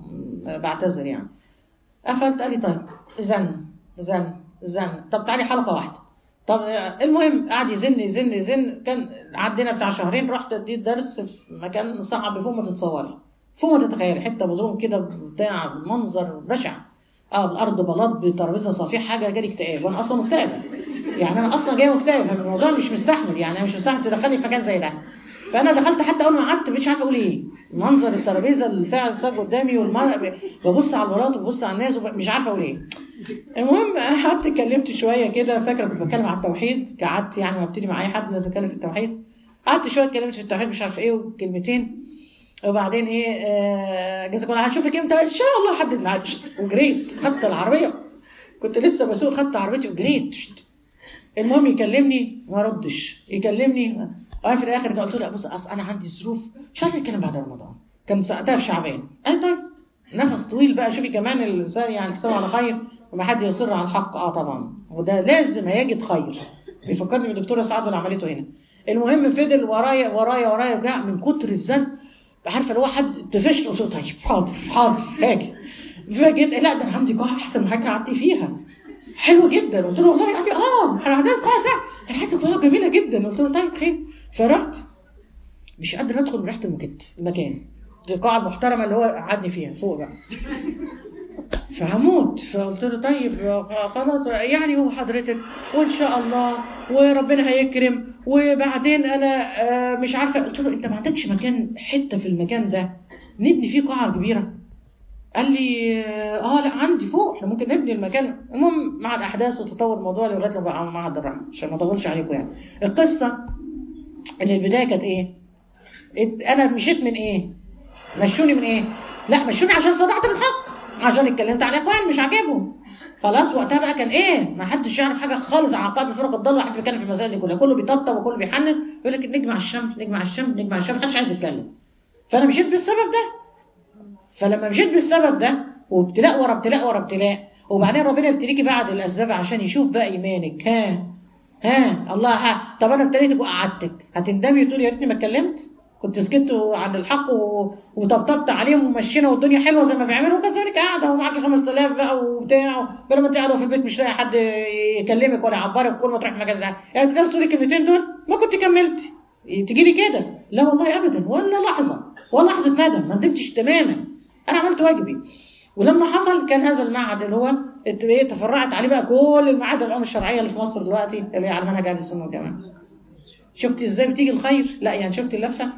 وبعتذر يعني قفلت قال لي طيب زن زن زن طب تعالي حلقه واحده طب المهم قعد يزن يزن يزن كان عدينا بتاع شهرين رحت اديت درس في مكان صعب فوق ما تتصوري فوق ما تتخيل حته بدروم كده بتاع منظر بشع اه الارض بلاط بترابيزه صفيح حاجه جالي اكتئاب وانا اصلا مكتئبه يعني انا اصلا جايه مكتئبه الموضوع مش مستحمل يعني انا مش مستحمل تدخلني في مكان زي ده فانا دخلت حتى اول ما قعدت مش عارفه اقول ايه منظر الترابيزه بتاع الساج قدامي والمرأة ببص على البلاط وببص على الناس مش عارفه اقول ايه المهم قعدت اتكلمت شويه كده فاكره كنت بتكلم على التوحيد قعدت يعني ما ابتدي مع اي حد لازم اتكلم في التوحيد قعدت شويه اتكلمت في التوحيد مش عارفه ايه وكلمتين وبعدين ايه آه جزاك الله هنشوفك امتى ان شاء الله حدد ميعاد وجريت خدت العربيه كنت لسه بسوق خدت عربيتي وجريت المهم يكلمني ما ردش يكلمني انا في الاخر قلت له بص أصل انا عندي ظروف شهر نتكلم بعد رمضان كان ساعتها في شعبان قال طيب نفس طويل بقى شوفي كمان الانسان يعني حسابه على خير وما حد يصر على الحق اه طبعا وده لازم هيجد خير بيفكرني بالدكتوره سعاد اللي عملته هنا المهم فضل ورايا ورايا ورايا وجاء من كتر الزن عارفه اللي هو حد تفشت قلت له طيب حاضر حاضر هاجي فجيت لا ده انا عندي قاعه احسن من حاجه قعدتي فيها حلو جدا قلت له والله يا اخي اه انا عندي قاعه ده الحته قاعه جميله جدا قلت له طيب خير فرحت مش قادر ادخل من ريحه المكت المكان دي القاعه المحترمه اللي هو قعدني فيها فوق بقى فهموت فقلت له طيب خلاص يعني هو حضرتك وان شاء الله وربنا هيكرم وبعدين انا آه، مش عارفه قلت له انت ما عندكش مكان حته في المكان ده نبني فيه قاعه كبيره قال لي اه لا عندي فوق احنا ممكن نبني المكان المهم مع الاحداث وتطور الموضوع لغايه لما بقى معهد الرحمه عشان ما اطولش عليكم يعني القصه ان البدايه كانت ايه؟ ات- انا مشيت من ايه؟ مشوني من ايه؟ لا مشوني عشان صدعت بالحق عشان اتكلمت عن اخوان مش عاجبهم خلاص وقتها بقى كان ايه؟ ما حدش يعرف حاجه خالص عن عقائد الفرق الضاله حد بيتكلم في المسائل دي كلها كله بيطبطب وكله بيحنن يقول لك نجمع الشمس نجمع الشمس نجمع الشمس محدش عايز يتكلم فانا مشيت بالسبب ده فلما مشيت بالسبب ده وابتلاء ورا ابتلاء ورا ابتلاء وبعدين ربنا يبتليكي بعد الاسباب عشان يشوف بقى ايمانك ها ها الله ها طب انا ابتليتك وقعدتك هتندمي وتقولي يا ريتني ما اتكلمت كنت سكت عن الحق و... وطبطبت عليهم ومشينا والدنيا حلوه زي ما بيعملوا وكان زمانك قاعده ومعاكي 5000 بقى وبتاع بدل ما انت قاعده في البيت مش لاقي حد يكلمك ولا يعبرك كل ما تروح المكان ده يعني كنت تقولي الكلمتين دول ما كنت كملت تيجي لي كده لا والله ابدا ولا لحظه ولا لحظه ندم ما ندمتش تماما انا عملت واجبي ولما حصل كان هذا المعهد اللي هو ات- ايه تفرعت عليه بقى كل المعاهد العلوم الشرعيه اللي في مصر دلوقتي اللي هي على منهج اهل السنه والجماعه شفتي ازاي بتيجي الخير لا يعني شفتي اللفه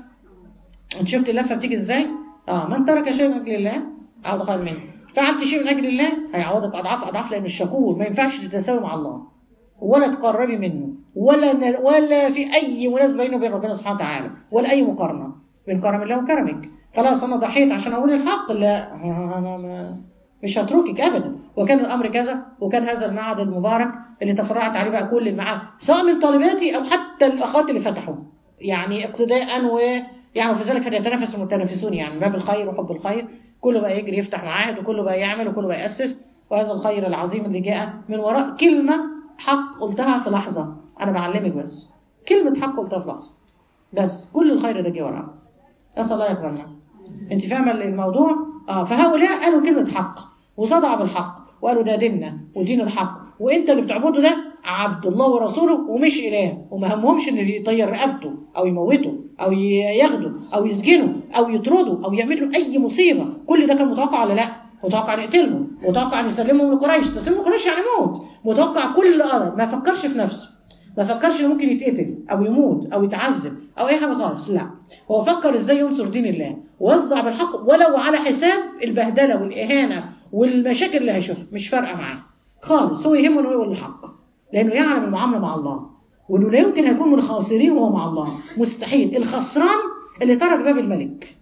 انت شفتي اللفه بتيجي ازاي اه من ترك شيء من اجل الله عوض خير منه فعلت شيء من اجل الله هيعوضك اضعاف اضعاف لان الشكور ما ينفعش تتساوي مع الله ولا تقربي منه ولا ن- ولا في اي مناسبه بينه وبين ربنا سبحانه وتعالى ولا اي مقارنه بين كرم الله وكرمك خلاص انا ضحيت عشان اقول الحق لا انا ما مش هتركك ابدا وكان الامر كذا وكان هذا المعهد المبارك اللي تفرعت عليه بقى كل المعاهد سواء من طالباتي او حتى الاخوات اللي فتحوا يعني اقتداء و يعني وفي ذلك فليتنافس المتنافسون يعني باب الخير وحب الخير كله بقى يجري يفتح معاهد وكله بقى يعمل وكله بقى يأسس وهذا الخير العظيم اللي جاء من وراء كلمة حق قلتها في لحظة أنا بعلمك بس كلمة حق قلتها في لحظة بس كل الخير ده جه وراها أسأل الله يكرمنا أنت فاهمة الموضوع؟ آه فهؤلاء قالوا كلمة حق وصدعوا بالحق وقالوا ده ديننا ودين الحق وانت اللي بتعبده ده عبد الله ورسوله ومش اله وما همهمش ان يطير رقبته او يموته او ي- ياخده او يسجنه او يطرده او يعمل له اي مصيبه كل ده كان متوقع ولا لا متوقع ان يقتلهم متوقع ان يسلمهم لقريش تسليم لقريش يعني موت متوقع كل امر ما فكرش في نفسه ما فكرش انه ممكن يتقتل او يموت او يتعذب او اي حاجه خالص لا هو فكر ازاي ينصر دين الله ويصدع بالحق ولو على حساب البهدله والاهانه والمشاكل اللي هيشوفها مش فارقه معاه خالص هو يهمه انه يقول الحق لانه يعلم المعامله مع الله وانه لا يمكن يكون من الخاسرين وهو مع الله مستحيل الخسران اللي ترك باب الملك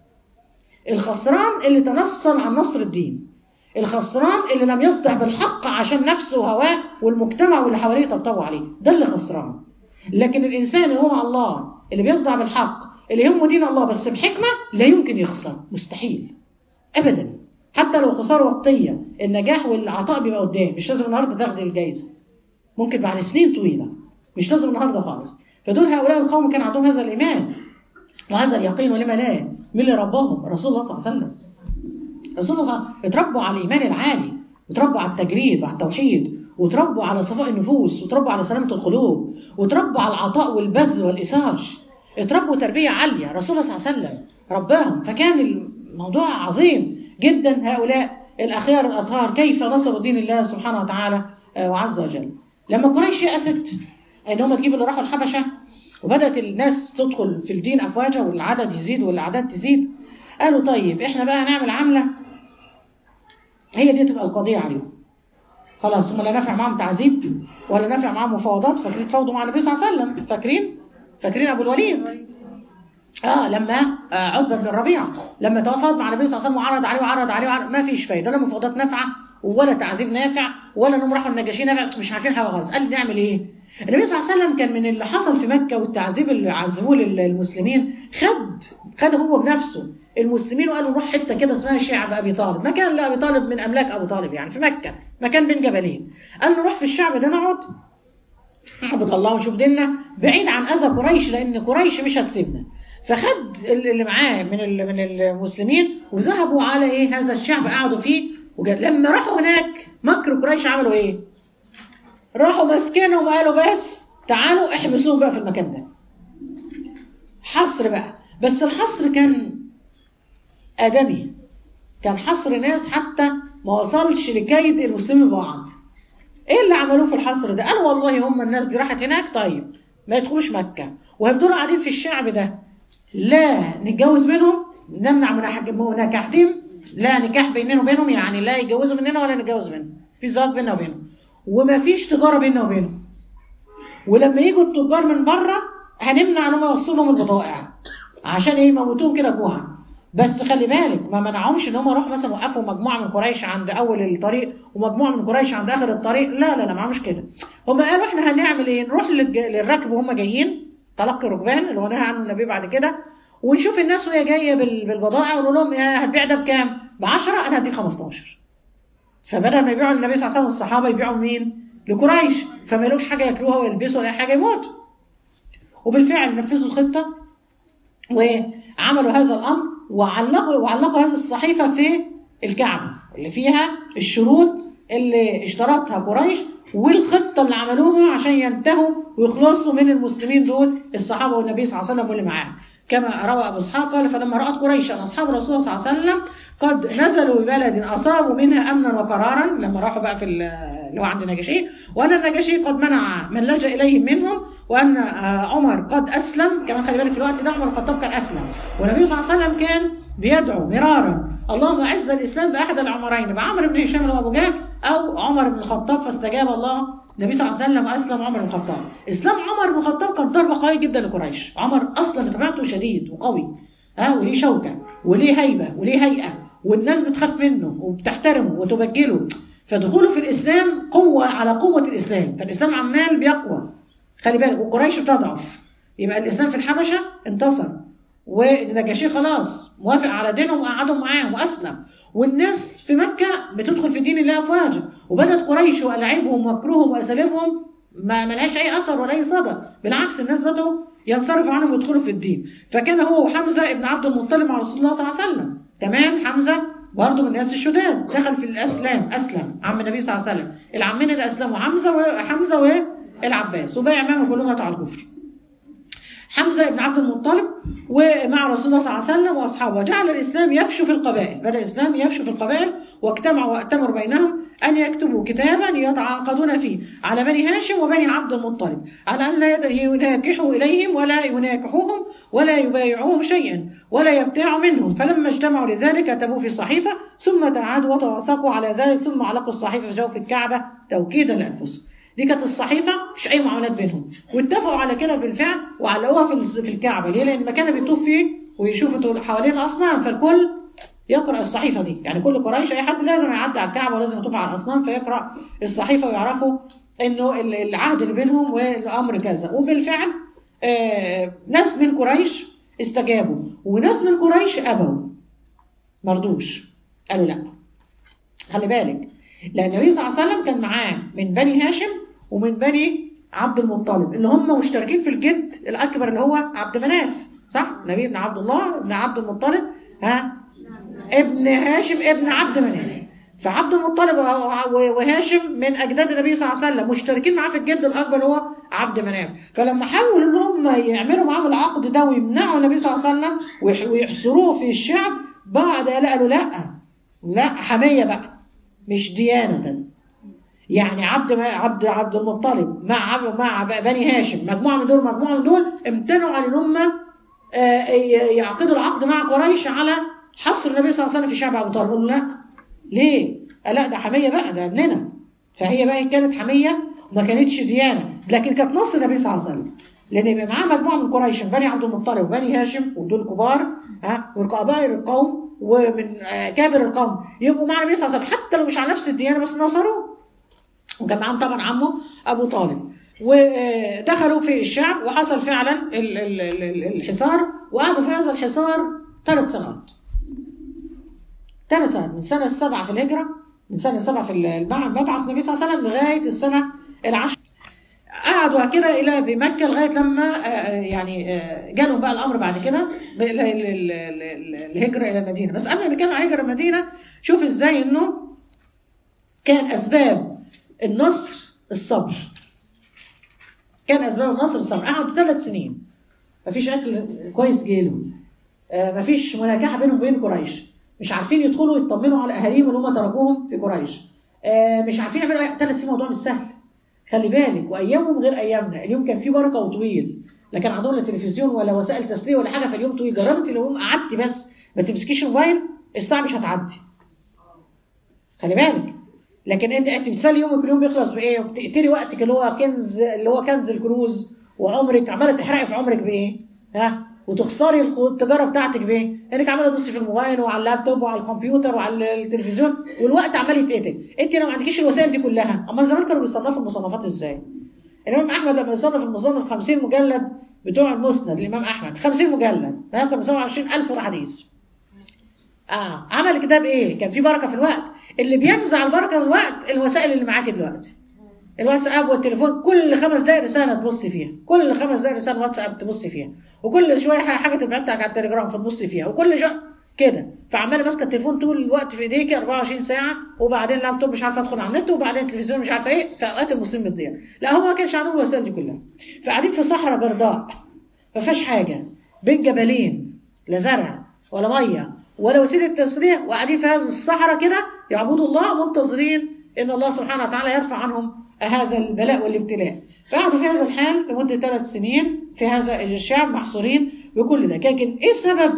الخسران اللي تنصل عن نصر الدين الخسران اللي لم يصدع بالحق عشان نفسه وهواه والمجتمع واللي حواليه يطبطبوا عليه ده اللي خسران لكن الانسان اللي هو مع الله اللي بيصدع بالحق اللي يهمه دين الله بس بحكمه لا يمكن يخسر مستحيل ابدا حتى لو خساره وقتيه النجاح والعطاء بيبقى قدام مش لازم النهارده تاخدي الجايزه ممكن بعد سنين طويله مش لازم النهارده خالص فدول هؤلاء القوم كان عندهم هذا الايمان وهذا اليقين ولما لا مين اللي رباهم رسول الله صلى الله عليه وسلم رسول الله صلى الله عليه وسلم اتربوا على الايمان العالي وتربوا على التجريد وعلى التوحيد وتربوا على صفاء النفوس وتربوا على سلامه القلوب وتربوا على العطاء والبذل والايثار اتربوا تربيه عاليه رسول الله صلى الله عليه وسلم رباهم فكان الموضوع عظيم جدا هؤلاء الاخيار الاطهار كيف نصروا دين الله سبحانه وتعالى آه، وعز وجل لما قريش يأست ان هم تجيب اللي راحوا الحبشه وبدات الناس تدخل في الدين افواجا والعدد يزيد والاعداد تزيد قالوا طيب احنا بقى هنعمل عمله هي دي تبقى القضيه عليهم خلاص هم لا نافع معاهم تعذيب ولا نافع معاهم مفاوضات فاكرين تفاوضوا مع النبي صلى الله عليه وسلم فاكرين فاكرين ابو الوليد اه لما آه عتبه بن الربيع لما تفاوض مع النبي صلى الله عليه وسلم وعرض عليه وعرض عليه وعرض ما فيش فايده لا مفاوضات نافعه ولا تعذيب نافع ولا انهم راحوا النجاشي نافع مش عارفين حاجه خالص قال نعمل ايه النبي صلى الله عليه وسلم كان من اللي حصل في مكه والتعذيب اللي عذبوه للمسلمين خد خد هو بنفسه المسلمين وقالوا نروح حته كده اسمها شعب ابي طالب مكان لابي طالب من املاك ابو طالب يعني في مكه مكان بين جبلين قال نروح في الشعب ده نقعد نعبد الله ونشوف ديننا بعيد عن اذى قريش لان قريش مش هتسيبنا فخد اللي معاه من من المسلمين وذهبوا على ايه هذا الشعب قعدوا فيه وجد لما راحوا هناك مكر قريش عملوا ايه راحوا ماسكينهم وقالوا بس تعالوا احبسوهم بقى في المكان ده حصر بقى بس الحصر كان آدمي كان حصر ناس حتى ما وصلش لكيد المسلمين ببعض ايه اللي عملوه في الحصر ده قالوا والله هم الناس دي راحت هناك طيب ما يدخلوش مكة وهيفضلوا قاعدين في الشعب ده لا نتجوز منهم نمنع من نكاحتهم لا نكاح بيننا وبينهم يعني لا يتجوزوا مننا ولا نتجوز منهم في زواج بيننا وبينهم وما فيش تجارة بيننا وبينهم ولما يجوا التجار من بره هنمنع انهم يوصلهم البضائع عشان ايه يموتوهم كده جوعا بس خلي بالك ما منعهمش ان هم يروحوا مثلا وقفوا مجموعه من قريش عند اول الطريق ومجموعه من قريش عند اخر الطريق لا لا لا ما عملوش كده هم قالوا احنا هنعمل ايه نروح للركب وهم جايين تلقي الركبان اللي هو نهى عنه النبي بعد كده ونشوف الناس وهي جايه بالبضائع ونقول لهم هتبيع ده بكام؟ ب 10 انا هديك 15 فبدل ما يبيعوا للنبي صلى الله عليه وسلم الصحابه يبيعوا مين؟ لقريش فما يلوش حاجه ياكلوها ويلبسوا ولا حاجه يموتوا وبالفعل نفذوا الخطه وعملوا هذا الامر وعلقوا وعلقوا هذه الصحيفه في الكعبه اللي فيها الشروط اللي اشترطها قريش والخطه اللي عملوها عشان ينتهوا ويخلصوا من المسلمين دول الصحابه والنبي صلى الله عليه وسلم واللي معاه كما روى ابو اسحاق قال فلما رات قريش ان اصحاب الرسول صلى الله عليه وسلم قد نزلوا ببلد اصابوا منها امنا وقرارا لما راحوا بقى في اللي هو عند النجاشي وان النجاشي قد منع من لجا اليهم منهم وان عمر قد اسلم كمان خلي بالك في الوقت ده عمر الخطاب كان اسلم والنبي صلى الله عليه وسلم كان بيدعو مرارا اللهم اعز الاسلام باحد العمرين بعمر بن هشام وابو جهل او عمر بن الخطاب فاستجاب الله النبي صلى الله عليه وسلم اسلم عمر بن الخطاب اسلام عمر بن الخطاب كان ضربه قويه جدا لقريش عمر اصلا بطبيعته شديد وقوي ها وليه شوكه وليه هيبه وليه هيئه والناس بتخاف منه وبتحترمه وتبجله فدخوله في الاسلام قوه على قوه الاسلام فالاسلام عمال بيقوى خلي بالك وقريش بتضعف يبقى الاسلام في الحبشه انتصر والنجاشي خلاص موافق على دينهم وقعدهم معاهم واسلم والناس في مكه بتدخل في دين الله افواجا وبدات قريش والعابهم ومكرهم واساليبهم ما ملهاش اي اثر ولا اي صدى بالعكس الناس بدأوا ينصرفوا عنهم ويدخلوا في الدين فكان هو وحمزه ابن عبد المطلب مع رسول الله صلى الله عليه وسلم تمام حمزه برضه من الناس الشداد دخل في الاسلام اسلم عم النبي صلى الله عليه وسلم العمين اللي اسلموا حمزه وحمزه والعباس وباقي عمامه كلهم ماتوا على الكفر حمزة بن عبد المطلب ومع رسول الله صلى الله عليه وسلم وأصحابه جعل الإسلام يفشو في القبائل بدأ الإسلام يفشو في القبائل واجتمعوا وأتمروا بينهم أن يكتبوا كتابا يتعاقدون فيه على بني هاشم وبني عبد المطلب على أن لا يناكحوا إليهم ولا يناكحوهم ولا يبايعوهم شيئا ولا يبتاعوا منهم فلما اجتمعوا لذلك كتبوا في صحيفة ثم تعادوا وتوثقوا على ذلك ثم علقوا الصحيفة في جوف الكعبة توكيدا لأنفسهم دي كانت الصحيفه مش اي معاملات بينهم واتفقوا على كده بالفعل وعلقوها في في الكعبه ليه؟ لان المكان اللي بيطوف فيه ويشوف حوالين الاصنام فالكل يقرا الصحيفه دي يعني كل قريش اي حد لازم يعدي على الكعبه ولازم يطوف على الاصنام فيقرا الصحيفه ويعرفوا انه العهد اللي بينهم والامر كذا وبالفعل آه ناس من قريش استجابوا وناس من قريش ابوا مرضوش قالوا لا خلي بالك لان النبي صلى الله عليه وسلم كان معاه من بني هاشم ومن بني عبد المطلب اللي هم مشتركين في الجد الاكبر اللي هو عبد مناف صح نبي بن عبد الله ابن عبد المطلب ها ابن هاشم ابن عبد مناف فعبد المطلب وهاشم من اجداد النبي صلى الله عليه وسلم مشتركين معاه في الجد الاكبر اللي هو عبد مناف فلما حاولوا ان هم يعملوا معاهم العقد ده ويمنعوا النبي صلى الله عليه وسلم ويحصروه في الشعب بعد قالوا لا لا حميه بقى مش ديانه يعني عبد عبد عبد المطلب مع مع بني هاشم مجموعه من دول مجموعه من دول امتنعوا عن ان هم يعقدوا العقد مع قريش على حصر النبي صلى الله عليه وسلم في شعب ابو طالب قالوا لا ليه؟ لا ده حميه بقى ده ابننا فهي بقى كانت حميه وما كانتش ديانه لكن كانت نصر النبي صلى الله عليه وسلم لان يبقى معاه مجموعه من قريش بني عبد المطلب وبني هاشم ودول كبار ها وقبائل القوم ومن آه، كابر القوم يبقوا مع النبي صلى الله عليه وسلم حتى لو مش على نفس الديانه بس نصروه وكان معاهم طبعا عمه ابو طالب ودخلوا في الشعب وحصل فعلا ال- ال- ال- الحصار وقعدوا في هذا الحصار ثلاث سنوات ثلاث سنوات من السنه السابعه في الهجره من السنه السابعه في المع- مبعث النبي صلى الله عليه وسلم لغايه السنه العشر قعدوا كده الى بمكه لغايه لما آه، آه، يعني آه، جالهم بقى الامر بعد كده ب- ال- ال- ال- ال- الهجره الى المدينه بس قبل ما نتكلم عن الهجره المدينه شوف ازاي انه كان اسباب النصر الصبر كان اسباب النصر الصبر قعدوا ثلاث سنين مفيش اكل كويس جاله آه، مفيش مناكحه بينهم وبين قريش مش عارفين يدخلوا يطمنوا على اهاليهم اللي هم تركوهم في قريش آه، مش عارفين يعملوا ثلاث سنين موضوع مش سهل خلي بالك وايامهم غير ايامنا اليوم كان فيه بركه وطويل لا كان عندهم لا تلفزيون ولا وسائل تسليه ولا حاجه فاليوم طويل جربت لو يوم قعدتي بس ما تمسكيش موبايل الساعه مش هتعدي خلي بالك لكن انت انت بتسالي يومك اليوم بيخلص بايه وبتقتلي وقتك اللي هو كنز اللي هو كنز الكنوز وعمرك عماله تحرقي في عمرك بايه ها وتخسري الخ- التجاره بتاعتك بايه انك عماله تبصي في الموبايل وعلى اللابتوب وعلى الكمبيوتر وعلى التلفزيون والوقت عمال يتقتل انت لو ما عندكيش الوسائل دي كلها امال زمان كانوا بيصنفوا المصنفات ازاي الامام احمد لما يصنف المصنف 50 مجلد بتوع المسند الامام احمد 50 مجلد ده كان 27000 حديث اه عمل كده بايه كان في بركه في الوقت اللي بينزع البركه من الوقت الوسائل اللي معاكي دلوقتي الواتساب والتليفون كل خمس دقائق رساله تبص فيها كل خمس دقائق رساله واتساب تبص فيها وكل شويه حاجه تبعت لك على التليجرام فتبص فيها وكل شويه كده فعماله ماسكه التليفون طول الوقت في ايديكي 24 ساعه وبعدين اللابتوب مش عارفه ادخل على النت وبعدين التلفزيون مش عارفه ايه فاوقات المسلم بتضيع لا هو ما كانش عندهم الوسائل دي كلها فقاعدين في صحراء برداء ما فيهاش حاجه بين جبلين لا زرع ولا ميه ولا وسيله تسريع وقاعدين في هذه الصحراء كده يعبدوا الله منتظرين ان الله سبحانه وتعالى يرفع عنهم هذا البلاء والابتلاء فقعدوا في هذا الحال لمده ثلاث سنين في هذا الشعب محصورين بكل ده لكن ايه سبب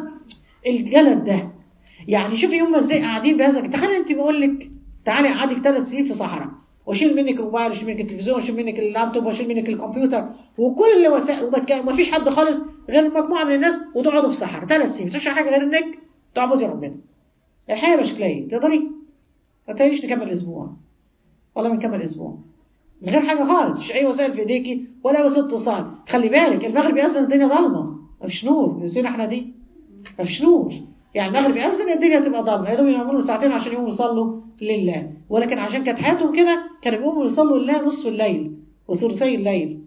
الجلد ده يعني شوفي هم ازاي قاعدين بهذا تخيل انت بقول لك تعالي اقعدك ثلاث سنين في صحراء واشيل منك الموبايل واشيل منك التلفزيون واشيل منك اللابتوب واشيل منك الكمبيوتر وكل وسائل وما فيش حد خالص غير مجموعه من الناس وتقعدوا في صحراء ثلاث سنين مش حاجه غير انك تعبدي ربنا الحياه مش كلاي تقدري ما تقدريش نكمل اسبوع ولا بنكمل اسبوع من غير حاجه خالص مش اي وسائل في ايديكي ولا وسيله اتصال خلي بالك المغرب يأذن الدنيا ضلمه مفيش نور نسينا احنا دي مفيش نور يعني المغرب يأذن الدنيا تبقى ضلمه يا دوب يعملوا ساعتين عشان يقوموا يصلوا لله ولكن عشان كانت حياتهم كده كانوا بيقوموا يصلوا لله نصف الليل وثلثي الليل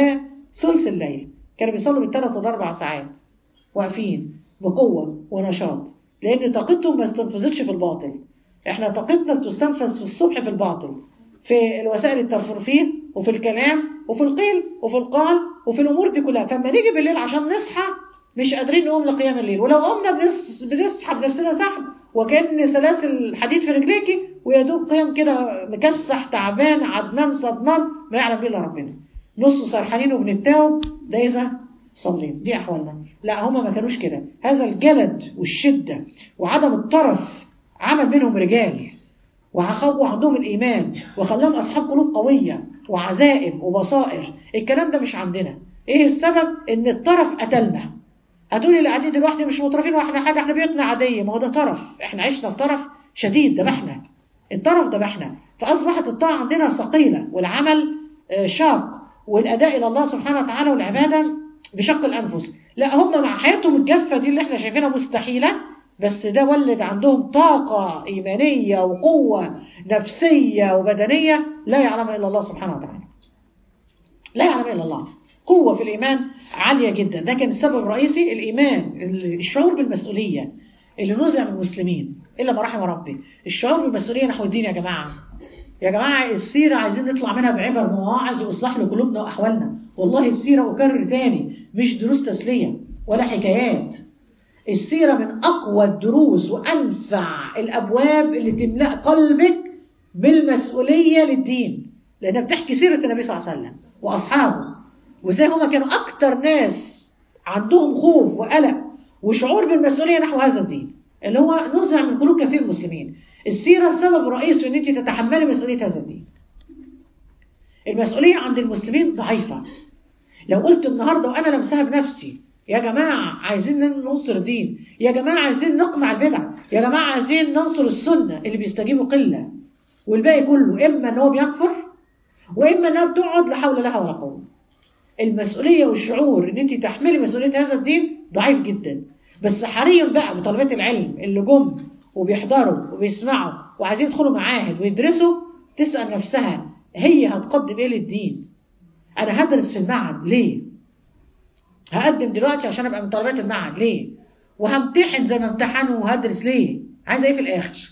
وثلث الليل كانوا بيصلوا بالثلاث والاربع ساعات واقفين بقوه ونشاط لان طاقتهم ما استنفذتش في الباطل احنا طاقتنا بتستنفذ في الصبح في الباطل في الوسائل الترفيه وفي الكلام وفي القيل وفي القال وفي الامور دي كلها فلما نيجي بالليل عشان نصحى مش قادرين نقوم لقيام الليل ولو قمنا بنس... بنسحب نفسنا سحب وكأن سلاسل حديد في رجليكي ويا دوب قيام كده مكسح تعبان عدمان صدمان ما يعلم به الا ربنا نص سرحانين وبنتاوب ده اذا صلين دي احوالنا لا هما ما كانوش كده هذا الجلد والشده وعدم الطرف عمل بينهم رجال وعقبوا عندهم الإيمان وخلاهم أصحاب قلوب قوية وعزائم وبصائر الكلام ده مش عندنا إيه السبب؟ إن الطرف قتلنا هتقولي اللي قاعدين دلوقتي مش مطرفين واحنا حاجة احنا بيوتنا عادية ما هو ده طرف احنا عشنا في طرف شديد ذبحنا الطرف ذبحنا فأصبحت الطاعة عندنا ثقيلة والعمل شاق والأداء إلى الله سبحانه وتعالى والعبادة بشق الأنفس لا هم مع حياتهم الجافة دي اللي احنا شايفينها مستحيلة بس ده ولد عندهم طاقة إيمانية وقوة نفسية وبدنية لا يعلمها إلا الله سبحانه وتعالى لا يعلمها إلا الله قوة في الإيمان عالية جدا ده كان السبب الرئيسي الإيمان الشعور بالمسؤولية اللي نزع من المسلمين إلا ما رحم ربي الشعور بالمسؤولية نحو الدين يا جماعة يا جماعة السيرة عايزين نطلع منها بعبر ومواعظ وإصلاح لقلوبنا وأحوالنا والله السيرة أكرر تاني مش دروس تسلية ولا حكايات السيرة من أقوى الدروس وأنفع الأبواب اللي تملأ قلبك بالمسؤولية للدين لأنها بتحكي سيرة النبي صلى الله عليه وسلم وأصحابه وزي هما كانوا أكتر ناس عندهم خوف وقلق وشعور بالمسؤولية نحو هذا الدين اللي هو نزع من قلوب كثير من المسلمين السيرة السبب الرئيسي ان انت تتحملي مسؤولية هذا الدين المسؤولية عند المسلمين ضعيفة لو قلت النهاردة وأنا لمسها بنفسي يا جماعة عايزين ننصر الدين يا جماعة عايزين نقمع البدع يا جماعة عايزين ننصر السنة اللي بيستجيبوا قلة والباقي كله إما إن هو بيكفر وإما إنها بتقعد لا حول لها ولا قوة المسؤولية والشعور إن أنت تحملي مسؤولية هذا الدين ضعيف جدا بس حري بقى بطلبات العلم اللي جم وبيحضروا وبيسمعوا وعايزين يدخلوا معاهد ويدرسوا تسأل نفسها هي هتقدم إيه للدين أنا هدرس في المعهد ليه هقدم دلوقتي عشان أبقى من طلبات المعهد ليه وهمتحن زي ما امتحنوا وهدرس ليه عايزه ايه في الاخر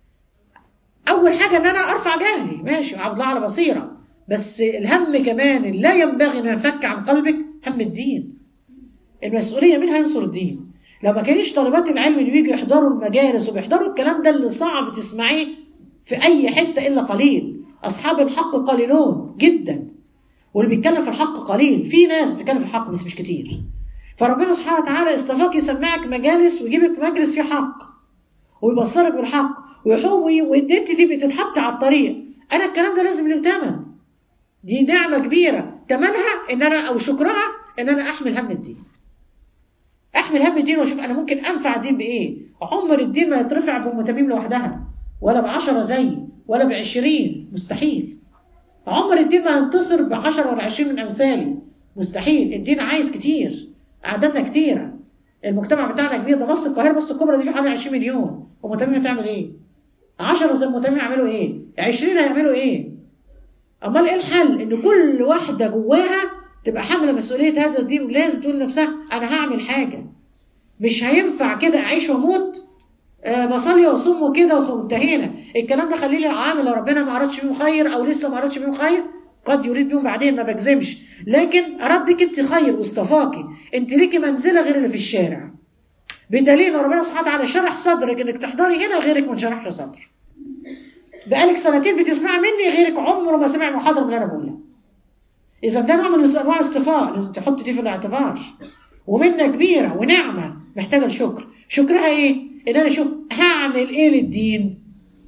اول حاجه ان انا ارفع جهلي ماشي وعبد الله على بصيره بس الهم كمان اللي لا ينبغي ان ينفك عن قلبك هم الدين المسؤوليه مين هينصر الدين لو ما كانش طالبات العلم اللي بيجوا يحضروا المجالس وبيحضروا الكلام ده اللي صعب تسمعيه في اي حته الا قليل اصحاب الحق قليلون جدا واللي بيتكلم في الحق قليل في ناس بتتكلم في الحق بس مش كتير فربنا سبحانه وتعالى استفاق يسمعك مجالس ويجيبك في مجلس فيه حق ويبصرك بالحق ويحوم وان انت دي بتتحط على الطريق انا الكلام ده لازم له ثمن دي نعمه كبيره ثمنها ان انا او شكرها ان انا احمل هم الدين احمل هم الدين واشوف انا ممكن انفع الدين بايه عمر الدين ما يترفع بام تميم لوحدها ولا بعشرة زي ولا بعشرين مستحيل عمر الدين ما ينتصر بعشرة ولا عشرين من امثالي مستحيل الدين عايز كتير أعدادنا كتيرة المجتمع بتاعنا كبير ده مصر القاهرة بس الكبرى دي في حوالي 20 مليون ومتممة تعمل إيه؟ 10 زي المتممة يعملوا إيه؟ 20 هيعملوا إيه؟ أمال إيه الحل؟ إن كل واحدة جواها تبقى حاملة مسؤولية هذا الدين ولازم تقول لنفسها أنا هعمل حاجة مش هينفع كده أعيش وأموت أه بصلي واصوم وكده وانتهينا الكلام ده خليه للعام لو ربنا ما أردش بيهم خير أو لسه ما أردش بيهم خير قد يريد بيهم بعدين ما بجزمش لكن أراد بك انت خير واصطفاكي انت ليكي منزلة غير اللي في الشارع بدليل ان ربنا سبحانه وتعالى شرح صدرك انك تحضري هنا غيرك ما شرحش صدر بقالك سنتين بتسمعي مني غيرك عمره ما سمع محاضرة من اللي انا بقولها اذا ده نوع من انواع الاصطفاء لازم تحط دي في الاعتبار ومنة كبيرة ونعمة محتاجة الشكر شكرها ايه ان انا اشوف هعمل ايه للدين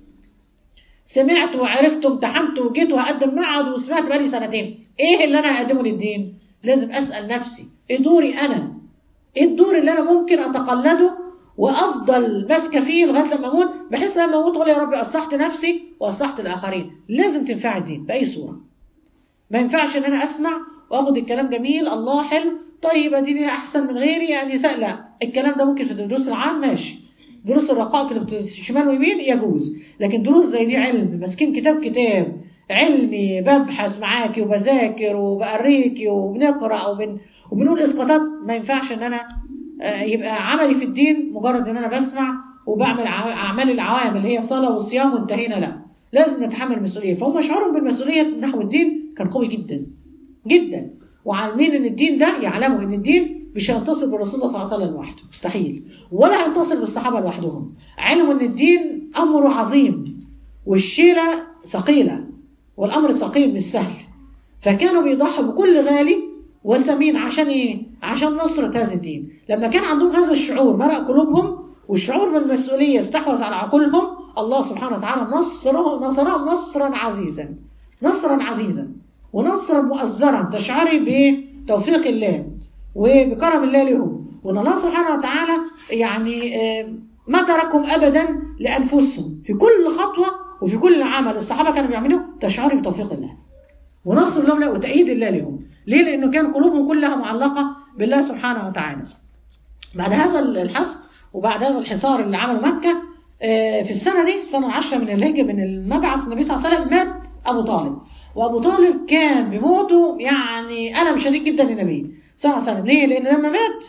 سمعت وعرفت وامتحنت وجيت وهقدم معهد وسمعت بقالي سنتين ايه اللي انا هقدمه للدين لازم اسال نفسي ايه دوري انا ايه الدور اللي انا ممكن اتقلده وافضل ماسكه فيه لغايه لما اموت بحيث لما اموت اقول يا رب اصلحت نفسي واصلحت الاخرين لازم تنفع الدين باي صوره ما ينفعش ان انا اسمع واخد الكلام جميل الله حلو طيب اديني احسن من غيري يعني لا الكلام ده ممكن في الدروس العام ماشي دروس الرقائق اللي شمال ويمين يجوز لكن دروس زي دي علم ماسكين كتاب كتاب علمي ببحث معاكي وبذاكر وبقريكي وبنقرا وبن وبنقول اسقاطات ما ينفعش ان انا يبقى عملي في الدين مجرد ان انا بسمع وبعمل اعمال العوام اللي هي صلاه وصيام وانتهينا لا لازم نتحمل المسؤوليه فهم شعورهم بالمسؤوليه نحو الدين كان قوي جدا جدا وعالمين ان الدين ده يعلموا ان الدين مش هينتصر بالرسول الله صلى الله عليه وسلم لوحده مستحيل ولا هينتصر بالصحابه لوحدهم علموا ان الدين امر عظيم والشيله ثقيله والامر ثقيل مش سهل فكانوا بيضحوا بكل غالي وثمين عشان ايه عشان نصرة هذا الدين لما كان عندهم هذا الشعور مرق قلوبهم والشعور بالمسؤولية استحوذ على عقولهم الله سبحانه وتعالى نصره نصرهم نصرا عزيزا نصرا عزيزا ونصرا مؤزرا تشعري بتوفيق الله وبكرم الله لهم وان الله سبحانه وتعالى يعني ما تركهم ابدا لانفسهم في كل خطوه وفي كل عمل الصحابه كانوا بيعملوه تشعري بتوفيق الله ونصر لهم لا وتأييد الله لهم ليه لانه كان قلوبهم كلها معلقه بالله سبحانه وتعالى بعد هذا الحصر وبعد هذا الحصار اللي عمله مكه في السنه دي السنه العاشره من الهجره من المبعث النبي صلى الله عليه وسلم مات ابو طالب وابو طالب كان بموته يعني الم شديد جدا للنبي صلى الله عليه وسلم ليه لان لما مات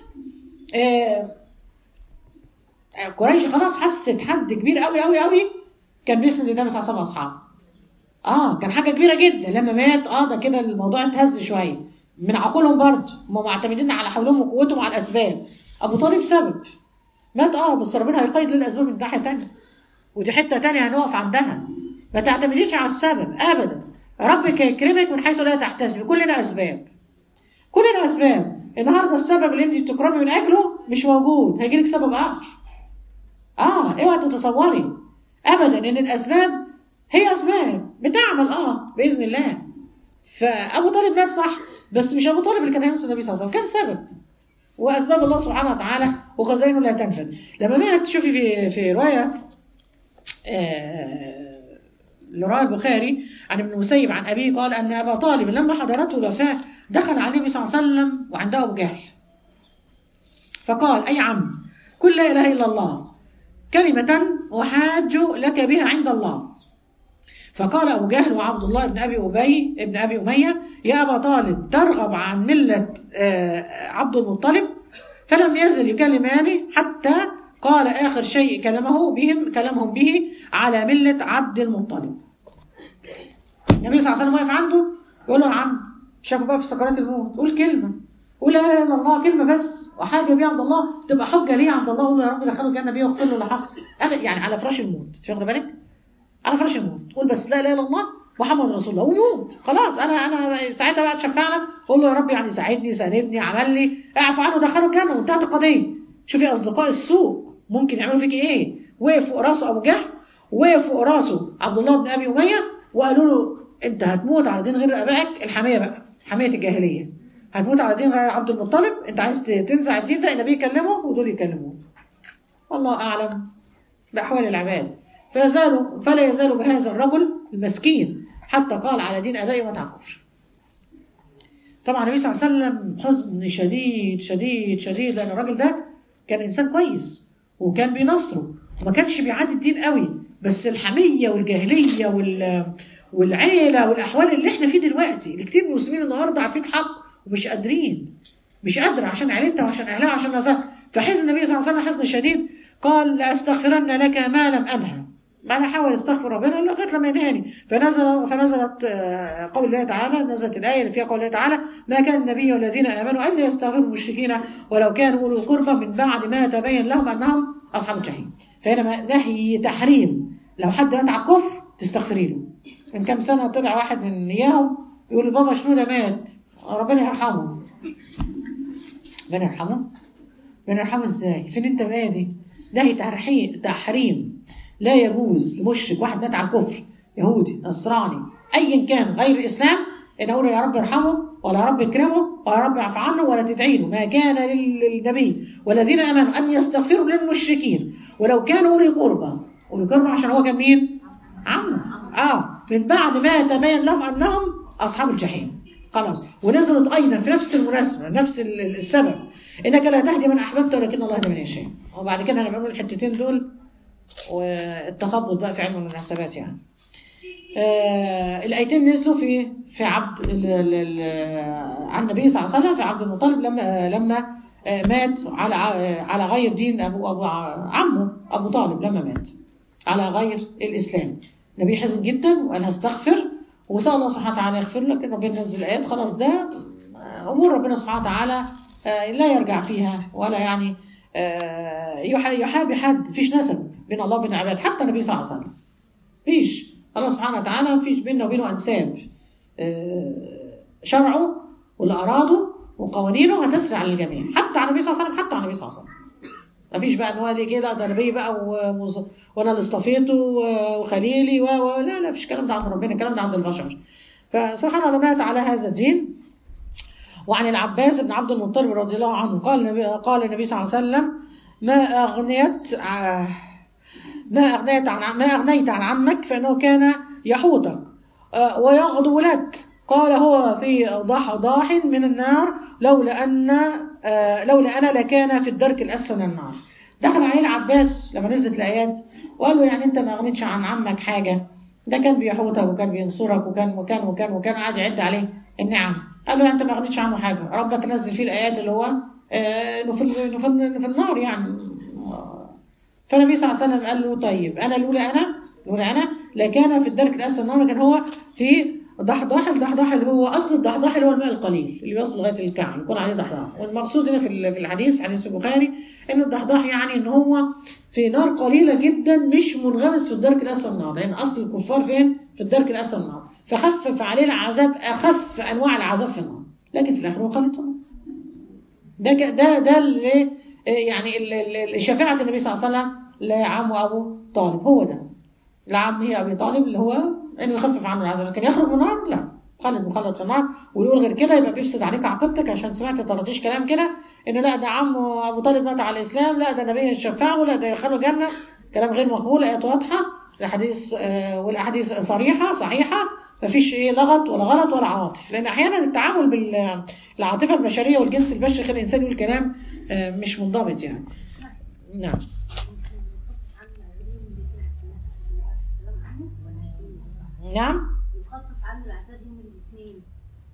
قريش خلاص حست حد كبير قوي قوي قوي كان بيسند النبي صلى الله عليه وسلم واصحابه اه كان حاجه كبيره جدا لما مات اه ده كده الموضوع اتهز شويه من عقولهم برضه هم معتمدين على حولهم وقوتهم على الاسباب ابو طالب سبب مات اه بس ربنا هيقيد له الاسباب من ناحيه ثانيه ودي حته ثانيه هنقف عندها ما تعتمديش على السبب ابدا ربك يكرمك من حيث لا تحتسب كلنا اسباب كلنا اسباب النهارده السبب اللي انت بتكرمي من اجله مش موجود هيجيلك سبب اخر اه اوعى تتصوري ابدا ان الاسباب هي اسباب بتعمل اه باذن الله فابو طالب مات صح بس مش ابو طالب اللي كان هينصر النبي صلى الله عليه وسلم كان سبب واسباب الله سبحانه وتعالى وخزائنه لا تنفد لما مات تشوفي في في روايه آه، لرواية البخاري عن ابن المسيب عن أبيه قال أن أبا طالب لما حضرته الوفاة دخل على النبي صلى الله عليه وسلم وعنده أبو جهل فقال أي عم كل لا إله إلا الله كلمة أحاج لك بها عند الله فقال أبو جهل وعبد الله بن أبي أبي ابن أبي أمية يا أبا طالب ترغب عن ملة آه، عبد المطلب فلم يزل يكلماني حتى قال آخر شيء كلمه بهم كلمهم به على ملة عبد المطلب النبي صلى الله عليه وسلم واقف عنده يقول له يا عم شافه بقى في سكرات الموت قول كلمة قول لا اله الا الله كلمة بس وحاجة بيه عند الله تبقى حجة ليه عند الله قول له يا رب دخله الجنة بيه واغفر له اللي حصل أخ- يعني على فراش الموت مش واخد بالك؟ على فراش الموت قول بس لا اله الا الله محمد رسول الله وموت خلاص انا انا ساعتها بقى تشفع لك قول له يا رب يعني ساعدني ساندني عمل لي اعفو عنه دخله الجنة وانتهت القضية شوفي اصدقاء السوء ممكن يعملوا فيك ايه وقف فوق راسه ابو جهل وقف فوق راسه عبد الله بن ابي اميه وقالوا له انت هتموت على دين غير ابائك الحميه بقى حميه الجاهليه هتموت على دين غير عبد المطلب انت عايز تنزع الدين ده النبي يكلمه ودول يكلموه والله اعلم باحوال العباد فيزال فلا يزال بهذا الرجل المسكين حتى قال على دين ابائه متى الكفر طبعا النبي صلى الله عليه وسلم حزن شديد شديد شديد لان الراجل ده كان انسان كويس وكان بينصره وما كانش بيعدي الدين قوي بس الحميه والجاهليه وال والعيله والاحوال اللي احنا فيه دلوقتي اللي كتير من المسلمين النهارده عارفين حق ومش قادرين مش قادره عشان عيلتها وعشان اهلها وعشان ناسها فحزن النبي صلى الله عليه وسلم حزن شديد قال لاستغفرن لك ما لم انهى ما انا حاول استغفر ربنا لغايه لما ينهاني فنزل فنزلت آه، قول الله تعالى نزلت الايه اللي فيها قول الله تعالى ما كان النبي والذين امنوا ان يستغفروا المشركين ولو كانوا اولو قربى من بعد ما تبين لهم انهم اصحاب الجحيم فهنا ما- نهي تحريم لو حد مات على الكفر تستغفري له من كام سنه طلع واحد من اياهم يقول لي بابا شنو ده مات ربنا يرحمه ربنا يرحمه ربنا يرحمه ازاي فين انت بادي نهي تحريم تحريم لا يجوز لمشرك واحد مات على الكفر يهودي نصراني ايا كان غير الاسلام ان اقول يا رب ارحمه ولا يا رب اكرمه ولا يا رب اعف عنه ولا تدعي له ما كان للنبي والذين امنوا ان يستغفروا للمشركين ولو كانوا اولي قربى اولي قربى عشان هو كان مين؟ عمه اه من بعد ما تبين لهم انهم اصحاب الجحيم خلاص ونزلت ايضا في نفس المناسبه نفس ال- ال- السبب انك لا تهدي من احببت ولكن الله يهدي من يشاء وبعد كده هنعمل الحتتين دول والتخبط بقى في علم المناسبات يعني آه الايتين نزلوا في في عبد ال- ال- ال- عن النبي صلى الله عليه وسلم في عبد المطلب لما لما آه، مات على ع- على غير دين ابو ابو ع- عمه ابو طالب لما مات على غير الاسلام النبي حزن جدا وقال هستغفر وسال الله سبحانه وتعالى يغفر لك ربنا نزل الايات خلاص ده آه، امور ربنا سبحانه وتعالى آه، لا يرجع فيها ولا يعني آه، يح- يحابي حد مفيش نسب بين الله وبين العباد حتى النبي صلى الله عليه وسلم فيش الله سبحانه وتعالى مفيش بيننا وبينه انساب آه، شرعه واللي اراده وقوانينه هتسري على الجميع حتى على النبي صلى الله عليه وسلم حتى على النبي صلى الله عليه وسلم مفيش بقى ان هو دي كده ده نبي بقى ومز- وانا اللي اصطفيته و- وخليلي و... و... لا لا مفيش الكلام ده عند ربنا الكلام ده عند البشر فسبحان الله مات على هذا الدين وعن العباس بن عبد المطلب رضي الله عنه قال النبي قال النبي صلى الله عليه وسلم ما اغنيت ع- ما اغنيت عن ما اغنيت عن عمك فانه كان يحوطك آه، ويغدو لك قال هو في ضح ضاح من النار لولا ان آه، لولا انا لكان في الدرك الاسفل من النار دخل عليه العباس لما نزلت الايات وقال له يعني انت ما اغنيتش عن عمك حاجه ده كان بيحوطك وكان بينصرك وكان وكان وكان وكان قاعد يعد عليه النعم قال له انت ما اغنيتش عنه حاجه ربك نزل فيه الايات اللي هو آه، انه في انه في إنه في النار يعني فالنبي صلى الله عليه وسلم قال له طيب انا لولا انا لولا انا لكان في الدرك الاسفل النار كان هو في ضحضاح الضحضاح اللي هو اصل الضحضاح اللي هو الماء القليل اللي بيوصل لغايه الكعب يكون عليه ضحضاح والمقصود هنا في ال- في الحديث حديث البخاري ان الضحضاح يعني ان هو في نار قليله جدا مش منغمس في الدرك الاسفل النار لان اصل الكفار فين في الدرك الاسفل النار فخفف عليه العذاب اخف انواع العذاب في النار لكن في الاخر هو خالد في النار ده ك- ده ده اللي يعني ال- ال- ال- شفاعة النبي صلى الله عليه وسلم لعمه أبو طالب هو ده لعمه أبي طالب اللي هو إنه يخفف عنه العذاب لكن يخرج من النار لا خالد مخلد في النار ويقول غير كده يبقى بيفسد عليك عقيدتك عشان سمعت طرطيش كلام كده ان لا ده عمه ابو طالب مات على الاسلام لا ده النبي شفعه لا ده يدخله جنه كلام غير مقبول ايات واضحه الاحاديث آه، والاحاديث صريحه صحيحه مفيش ايه لغط ولا غلط ولا عواطف لان احيانا التعامل بالعاطفه البشريه والجنس البشري يخلي الانسان يقول كلام آه، مش منضبط يعني نعم نعم يخفف عنه العذاب يوم الاثنين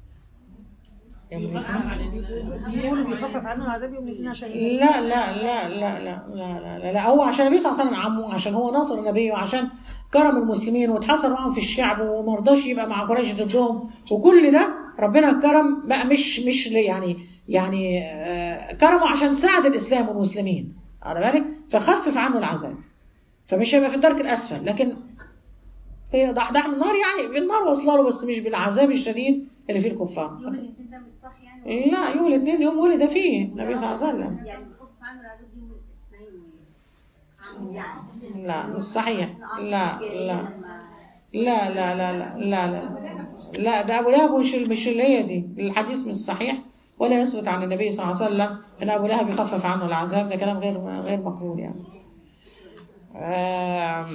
بيقولوا بيخفف عنه العذاب يوم الاثنين عشان لا لا لا لا لا لا لا لا, لا. هو عشان النبي صلى الله عليه وسلم عمه عشان هو ناصر النبي وعشان كرم المسلمين واتحصر معاهم في الشعب وما رضاش يبقى مع قريش ضدهم وكل ده ربنا كرم بقى مش مش ليه يعني يعني آه، كرمه عشان ساعد الاسلام والمسلمين على بالك فخفف عنه العذاب فمش هيبقى في الدرك الاسفل لكن هي ضحضح من النار يعني بالنار واصله له بس مش بالعذاب الشديد اللي فيه الكفار يوم الاثنين ده مش صح يعني لا يوم الاثنين يوم ولد فيه النبي صلى الله عليه وسلم يعني يخفف عنه العذاب يوم الاثنين يعني لا مش صحيح لا لا لا لا لا لا لا لا لا ده أبو لهب مش مش اللي هي دي الحديث مش صحيح ولا يثبت عن النبي صلى الله عليه وسلم أن أبو لهب يخفف عنه العذاب ده كلام غير غير مقبول يعني آم،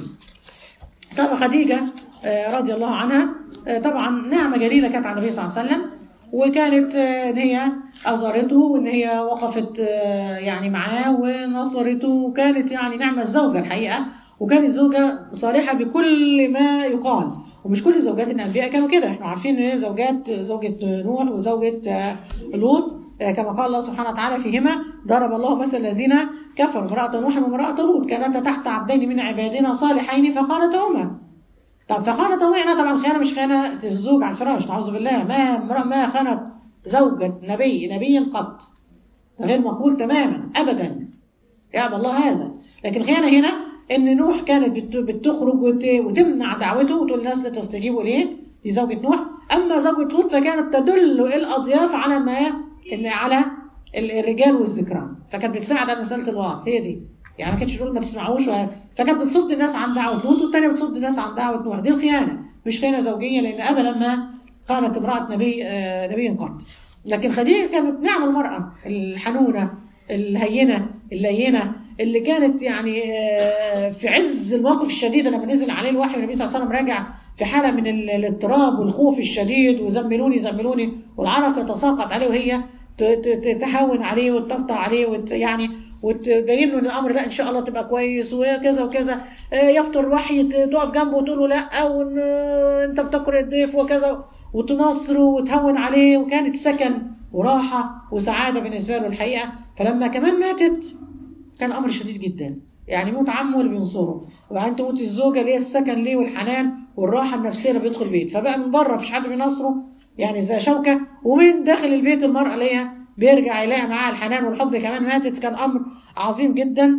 طبعا خديجة آه، رضي الله عنها آه، طبعا نعمة جليلة كانت على النبي صلى الله عليه وسلم وكانت آه، ان هي أزارته وان هي وقفت آه، يعني معاه ونصرته وكانت يعني نعمة الزوجة الحقيقة وكانت زوجة صالحة بكل ما يقال ومش كل زوجات الأنبياء كانوا كده احنا عارفين ان هي زوجات زوجة نوح وزوجة آه، لوط آه، كما قال الله سبحانه وتعالى فيهما ضرب الله مثل الذين كفروا امرأة نوح وامرأة لوط كانتا تحت عبدين من عبادنا صالحين فخانتهما طب فخانتهما هنا طبعا الخيانة مش خيانة الزوج على الفراش نعوذ بالله ما امرأة ما خانت زوجة نبي نبي قط غير مقبول تماما أبدا يا الله هذا لكن الخيانة هنا ان نوح كانت بت- بتخرج وت- وتمنع دعوته وتقول الناس لا تستجيبوا ليه دي زوجة نوح اما زوجة لوط فكانت تدل الاضياف على ما ان على ال- الرجال والذكران فكانت بتساعد على مساله الوعظ هي دي يعني ما كانتش تقول ما تسمعوش وه- فكانت بتصد الناس عن دعوه لوط والثانيه بتصد الناس عن دعوه نوح دي الخيانه مش خيانه زوجيه لان ابدا ما خانت امراه نبي آه، نبي قط لكن خديجه كانت نعم المراه الحنونه الهينه اللينه اللي كانت يعني آه، في عز الموقف الشديد لما نزل عليه الوحي والنبي صلى الله عليه وسلم راجع في حاله من ال- الاضطراب والخوف الشديد وزملوني زملوني والعرق يتساقط عليه وهي ت- ت- ت- تهون عليه وتطبطع عليه وت يعني وتبين له ان الامر لا ان شاء الله تبقى كويس وكذا وكذا آه، يفطر وحي ت- تقف جنبه وتقول له لا وان آه، انت بتكره الضيف وكذا وتناصره وتهون عليه وكانت سكن وراحه وسعاده بالنسبه له الحقيقه فلما كمان ماتت كان امر شديد جدا يعني موت عمه اللي بينصره وبعدين تموت الزوجه اللي هي السكن ليه والحنان والراحه النفسيه اللي بيدخل البيت فبقى من بره مفيش حد بينصره يعني زي شوكه ومن داخل البيت المراه اللي هي بيرجع يلاقي معاها الحنان والحب كمان ماتت كان امر عظيم جدا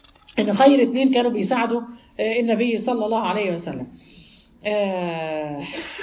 ان خير اتنين كانوا بيساعدوا آه، النبي صلى الله عليه وسلم آه،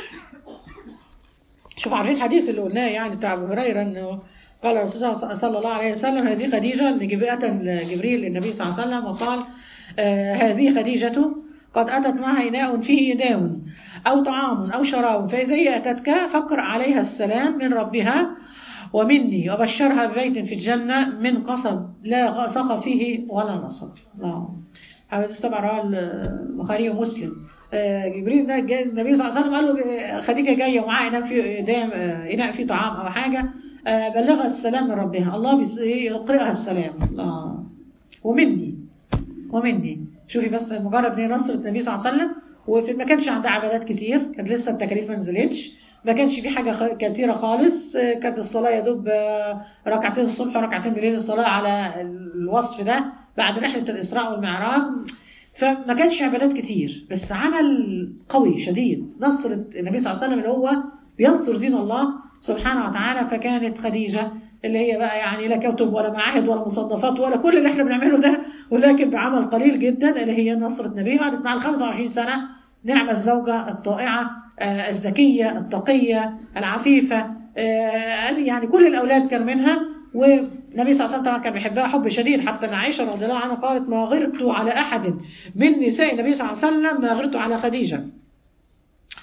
شوف عارفين الحديث اللي قلناه يعني بتاع ابو هريره انه قال الرسول صلى الله عليه وسلم هذه خديجه ان جب- اتى جبريل للنبي صلى الله عليه وسلم وقال آه، هذه خديجه قد اتت معها اناء فيه اداو او طعام او شراب فاذا هي اتتك فاقرا عليها السلام من ربها ومني وبشرها ببيت في الجنه من قصب لا سقى فيه ولا نصب الله حديث طبعا رواه البخاري ومسلم آه، جبريل ده جاء النبي صلى الله عليه وسلم قال له آه، خديجه جايه ومعاها اناء فيه دام آه، اناء فيه طعام او حاجه آه، بلغها السلام من ربها الله بيس- يقرئها السلام الله ومني ومني شوفي بس مجرد ان هي نصرة النبي صلى الله عليه وسلم وفي ما كانش عندها عبادات كتير كانت لسه التكاليف ما نزلتش ما كانش في حاجه خ- كتيره خالص آه، كانت الصلاه يا دوب آه، ركعتين الصبح وركعتين بالليل الصلاه على الوصف ده بعد رحله الاسراء والمعراج فما كانش عبادات كتير بس عمل قوي شديد نصرة النبي صلى الله عليه وسلم اللي هو بينصر دين الله سبحانه وتعالى فكانت خديجة اللي هي بقى يعني لا كتب ولا معاهد ولا مصنفات ولا كل اللي احنا بنعمله ده ولكن بعمل قليل جدا اللي هي نصرة نبيها قعدت مع ال 25 سنة نعم الزوجة الطائعة آه، الذكية التقية العفيفة آه، يعني كل الأولاد كان منها والنبي صلى الله عليه وسلم طبعا كان بيحبها حب شديد حتى ان عائشة رضي الله عنها قالت ما غرت على أحد من نساء النبي صلى الله عليه وسلم ما غرت على خديجة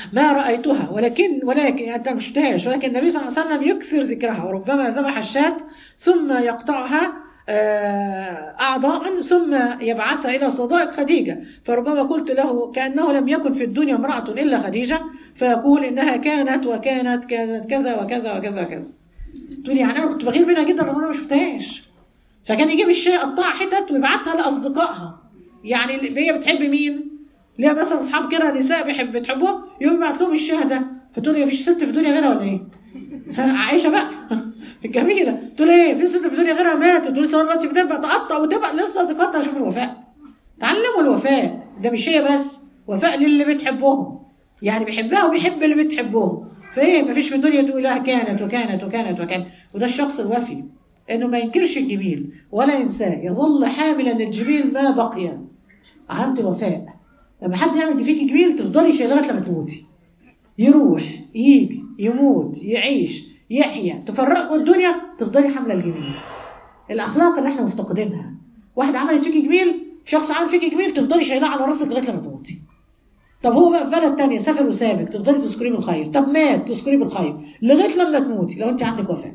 ما رأيتها ولكن ولكن أنت ما شفتهاش ولكن النبي صلى الله عليه وسلم يكثر ذكرها وربما ذبح الشاة ثم يقطعها آه، أعضاء ثم يبعثها إلى صدائق خديجة فربما قلت له كأنه لم يكن في الدنيا امرأة إلا خديجة فيقول إنها كانت وكانت كانت كذا وكذا وكذا وكذا تقول يعني أنا كنت بغير منها جدا ربما ما شفتهاش فكان يجيب الشاي يقطعها حتت ويبعتها لأصدقائها يعني اللي هي بتحب مين؟ ليها مثلا أصحاب كده نساء بيحب بتحبهم يقوم يبعت لهم الشاي ده فتقول لي مفيش ست في الدنيا غيرها ولا إيه؟ عايشة بقى جميلة تقول ايه في ست في الدنيا غيرها ماتت تقول سواء دلوقتي بتبقى تقطع وتبقى لسه صديقاتها شوف الوفاء تعلموا الوفاء ده مش هي بس وفاء للي بتحبهم يعني بيحبها وبيحب اللي بتحبهم فايه مفيش في الدنيا تقول لها كانت وكانت وكانت وكانت وده الشخص الوفي انه ما ينكرش الجميل ولا ينساه يظل حاملا الجميل ما بقي علامة الوفاء لما حد يعمل فيك جميل تفضلي شايلاه لغايه لما تموتي يروح يجي يموت يعيش يحيى تفرقوا الدنيا تفضلي حامله الجميل الاخلاق اللي احنا مفتقدينها واحد عمل فيك جميل شخص عمل فيك جميل تفضلي شايلاه على راسك لغايه لما تموتي طب هو بقى في بلد تانية سافر وسابك تفضلي تذكريه بالخير طب مات تذكريه بالخير لغايه لما تموتي لو انت عندك وفاء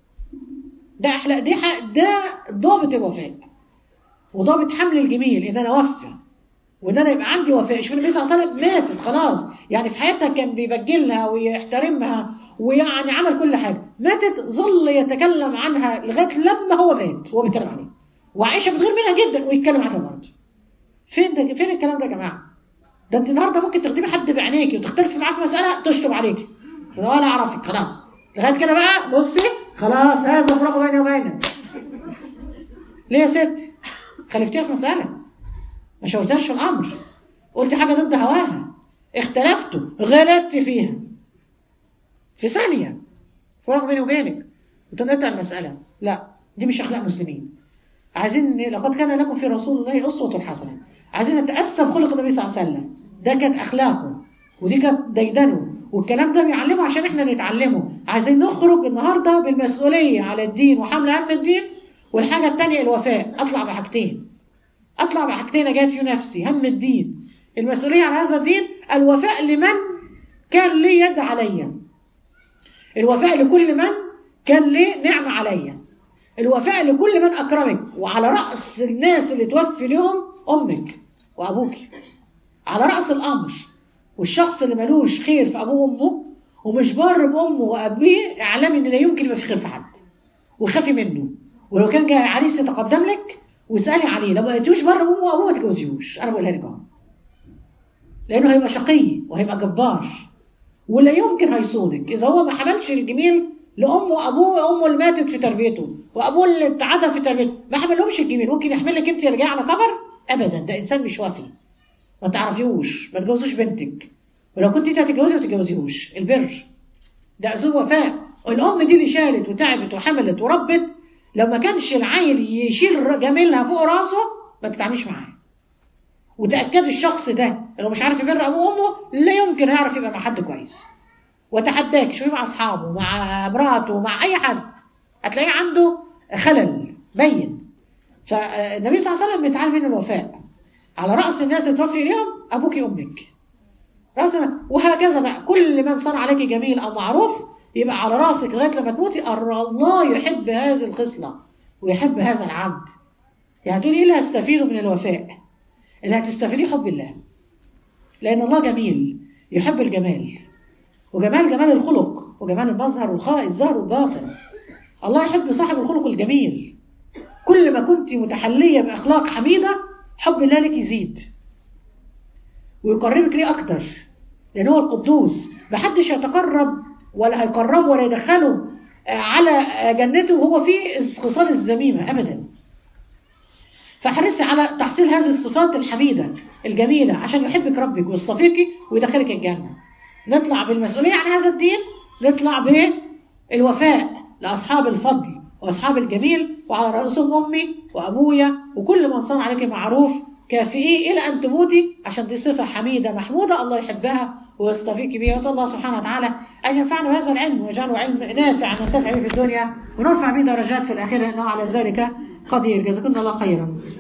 ده احلى دي حق ده ضابط الوفاء وضابط حمل الجميل ان انا اوفى وان انا يبقى عندي وفاء شوف النبي صلى الله عليه وسلم ماتت خلاص يعني في حياتها كان بيبجلها ويحترمها ويعني عمل كل حاجه ماتت ظل يتكلم عنها لغايه لما هو مات وهو بيتكلم عليه وعائشه بتغير منها جدا ويتكلم عنها برضه فين ده فين الكلام ده يا جماعه ده انت النهارده ممكن تخدمي حد بعينيكي وتختلفي معاه في مساله تشطب عليكي ولا اعرفك خلاص لغايه كده بقى بصي خلاص هذا فراق بيني وبينك ليه يا ست خلفتيها في مساله ما شوفتهاش في الامر قلت حاجه ضد هواها اختلفتوا غلطت فيها في ثانيه فرق بيني وبينك وتنقطع المساله لا دي مش اخلاق مسلمين عايزين لقد كان لكم في رسول الله اسوه حسنه عايزين نتاسى بخلق النبي صلى الله عليه وسلم ده كانت اخلاقه ودي كانت ديدنه والكلام ده بيعلمه عشان احنا نتعلمه عايزين نخرج النهارده بالمسؤوليه على الدين وحمل هم الدين والحاجه الثانيه الوفاء اطلع بحاجتين اطلع بحاجتين اجاهد في نفسي هم الدين المسؤوليه على هذا الدين الوفاء لمن كان لي يد عليا الوفاء لكل من كان لي نعمه عليا الوفاء لكل من اكرمك وعلى راس الناس اللي توفي لهم امك وابوك على راس الامر والشخص اللي ملوش خير في ابوه وامه ومش بار بامه وابيه اعلمي ان لا يمكن يبقى في خير في حد وخافي منه ولو كان جاي عريس يتقدم لك واسالي عليه لو ما لقيتوش بره امه وابوه ما تتجوزيهوش انا بقولها لك اهو لانه هيبقى شقي وهيبقى جبار ولا يمكن هيصونك اذا هو ما حملش الجميل لامه وابوه وامه اللي ماتت في تربيته وابوه اللي اتعدى في تربيته ما حملهمش الجميل ممكن يحملك انت اللي جاي على كبر ابدا ده انسان مش وافي ما تعرفيهوش ما تجوزوش بنتك ولو كنت انت هتتجوزي ما تتجوزيهوش البر ده اسلوب وفاء الام دي اللي شالت وتعبت وحملت وربت لو ما كانش العيل يشيل جميلها فوق راسه ما تتعامليش معاه وتاكدي الشخص ده لو مش عارف يبر ابوه وامه لا يمكن يعرف يبقى مع حد كويس وتحداك شوفي مع اصحابه مع مراته مع اي حد هتلاقيه عنده خلل بين فالنبي صلى الله عليه وسلم بيتعلم من الوفاء على راس الناس اللي توفي اليوم ابوك امك راس وهكذا بقى كل من صنع عليك جميل او معروف يبقى على راسك لغايه لما تموتي الله يحب هذه الخصله ويحب هذا العبد يعني تقولي ايه اللي هستفيده من الوفاء اللي هتستفيديه حب الله لان الله جميل يحب الجمال وجمال جمال الخلق وجمال المظهر والخاء الظاهر والباطن الله يحب صاحب الخلق الجميل كل ما كنت متحليه باخلاق حميده حب الله لك يزيد ويقربك ليه اكتر لان هو القدوس محدش يتقرب ولا هيقربه ولا يدخله على جنته وهو فيه الخصال الذميمه ابدا فحرصي على تحصيل هذه الصفات الحميده الجميله عشان يحبك ربك ويصطفيكي ويدخلك الجنه نطلع بالمسؤوليه عن هذا الدين نطلع بالوفاء لاصحاب الفضل واصحاب الجميل وعلى راسهم امي وابويا وكل من صنع عليك معروف كافئيه الى ان تموتي عشان دي صفه حميده محموده الله يحبها ويصطفيك بها وصلى الله سبحانه وتعالى ان ينفعنا بهذا العلم ويجعله علم نافع ننتفع به في الدنيا ونرفع به درجات في الاخره انه على ذلك قدير جزاكم الله خيرا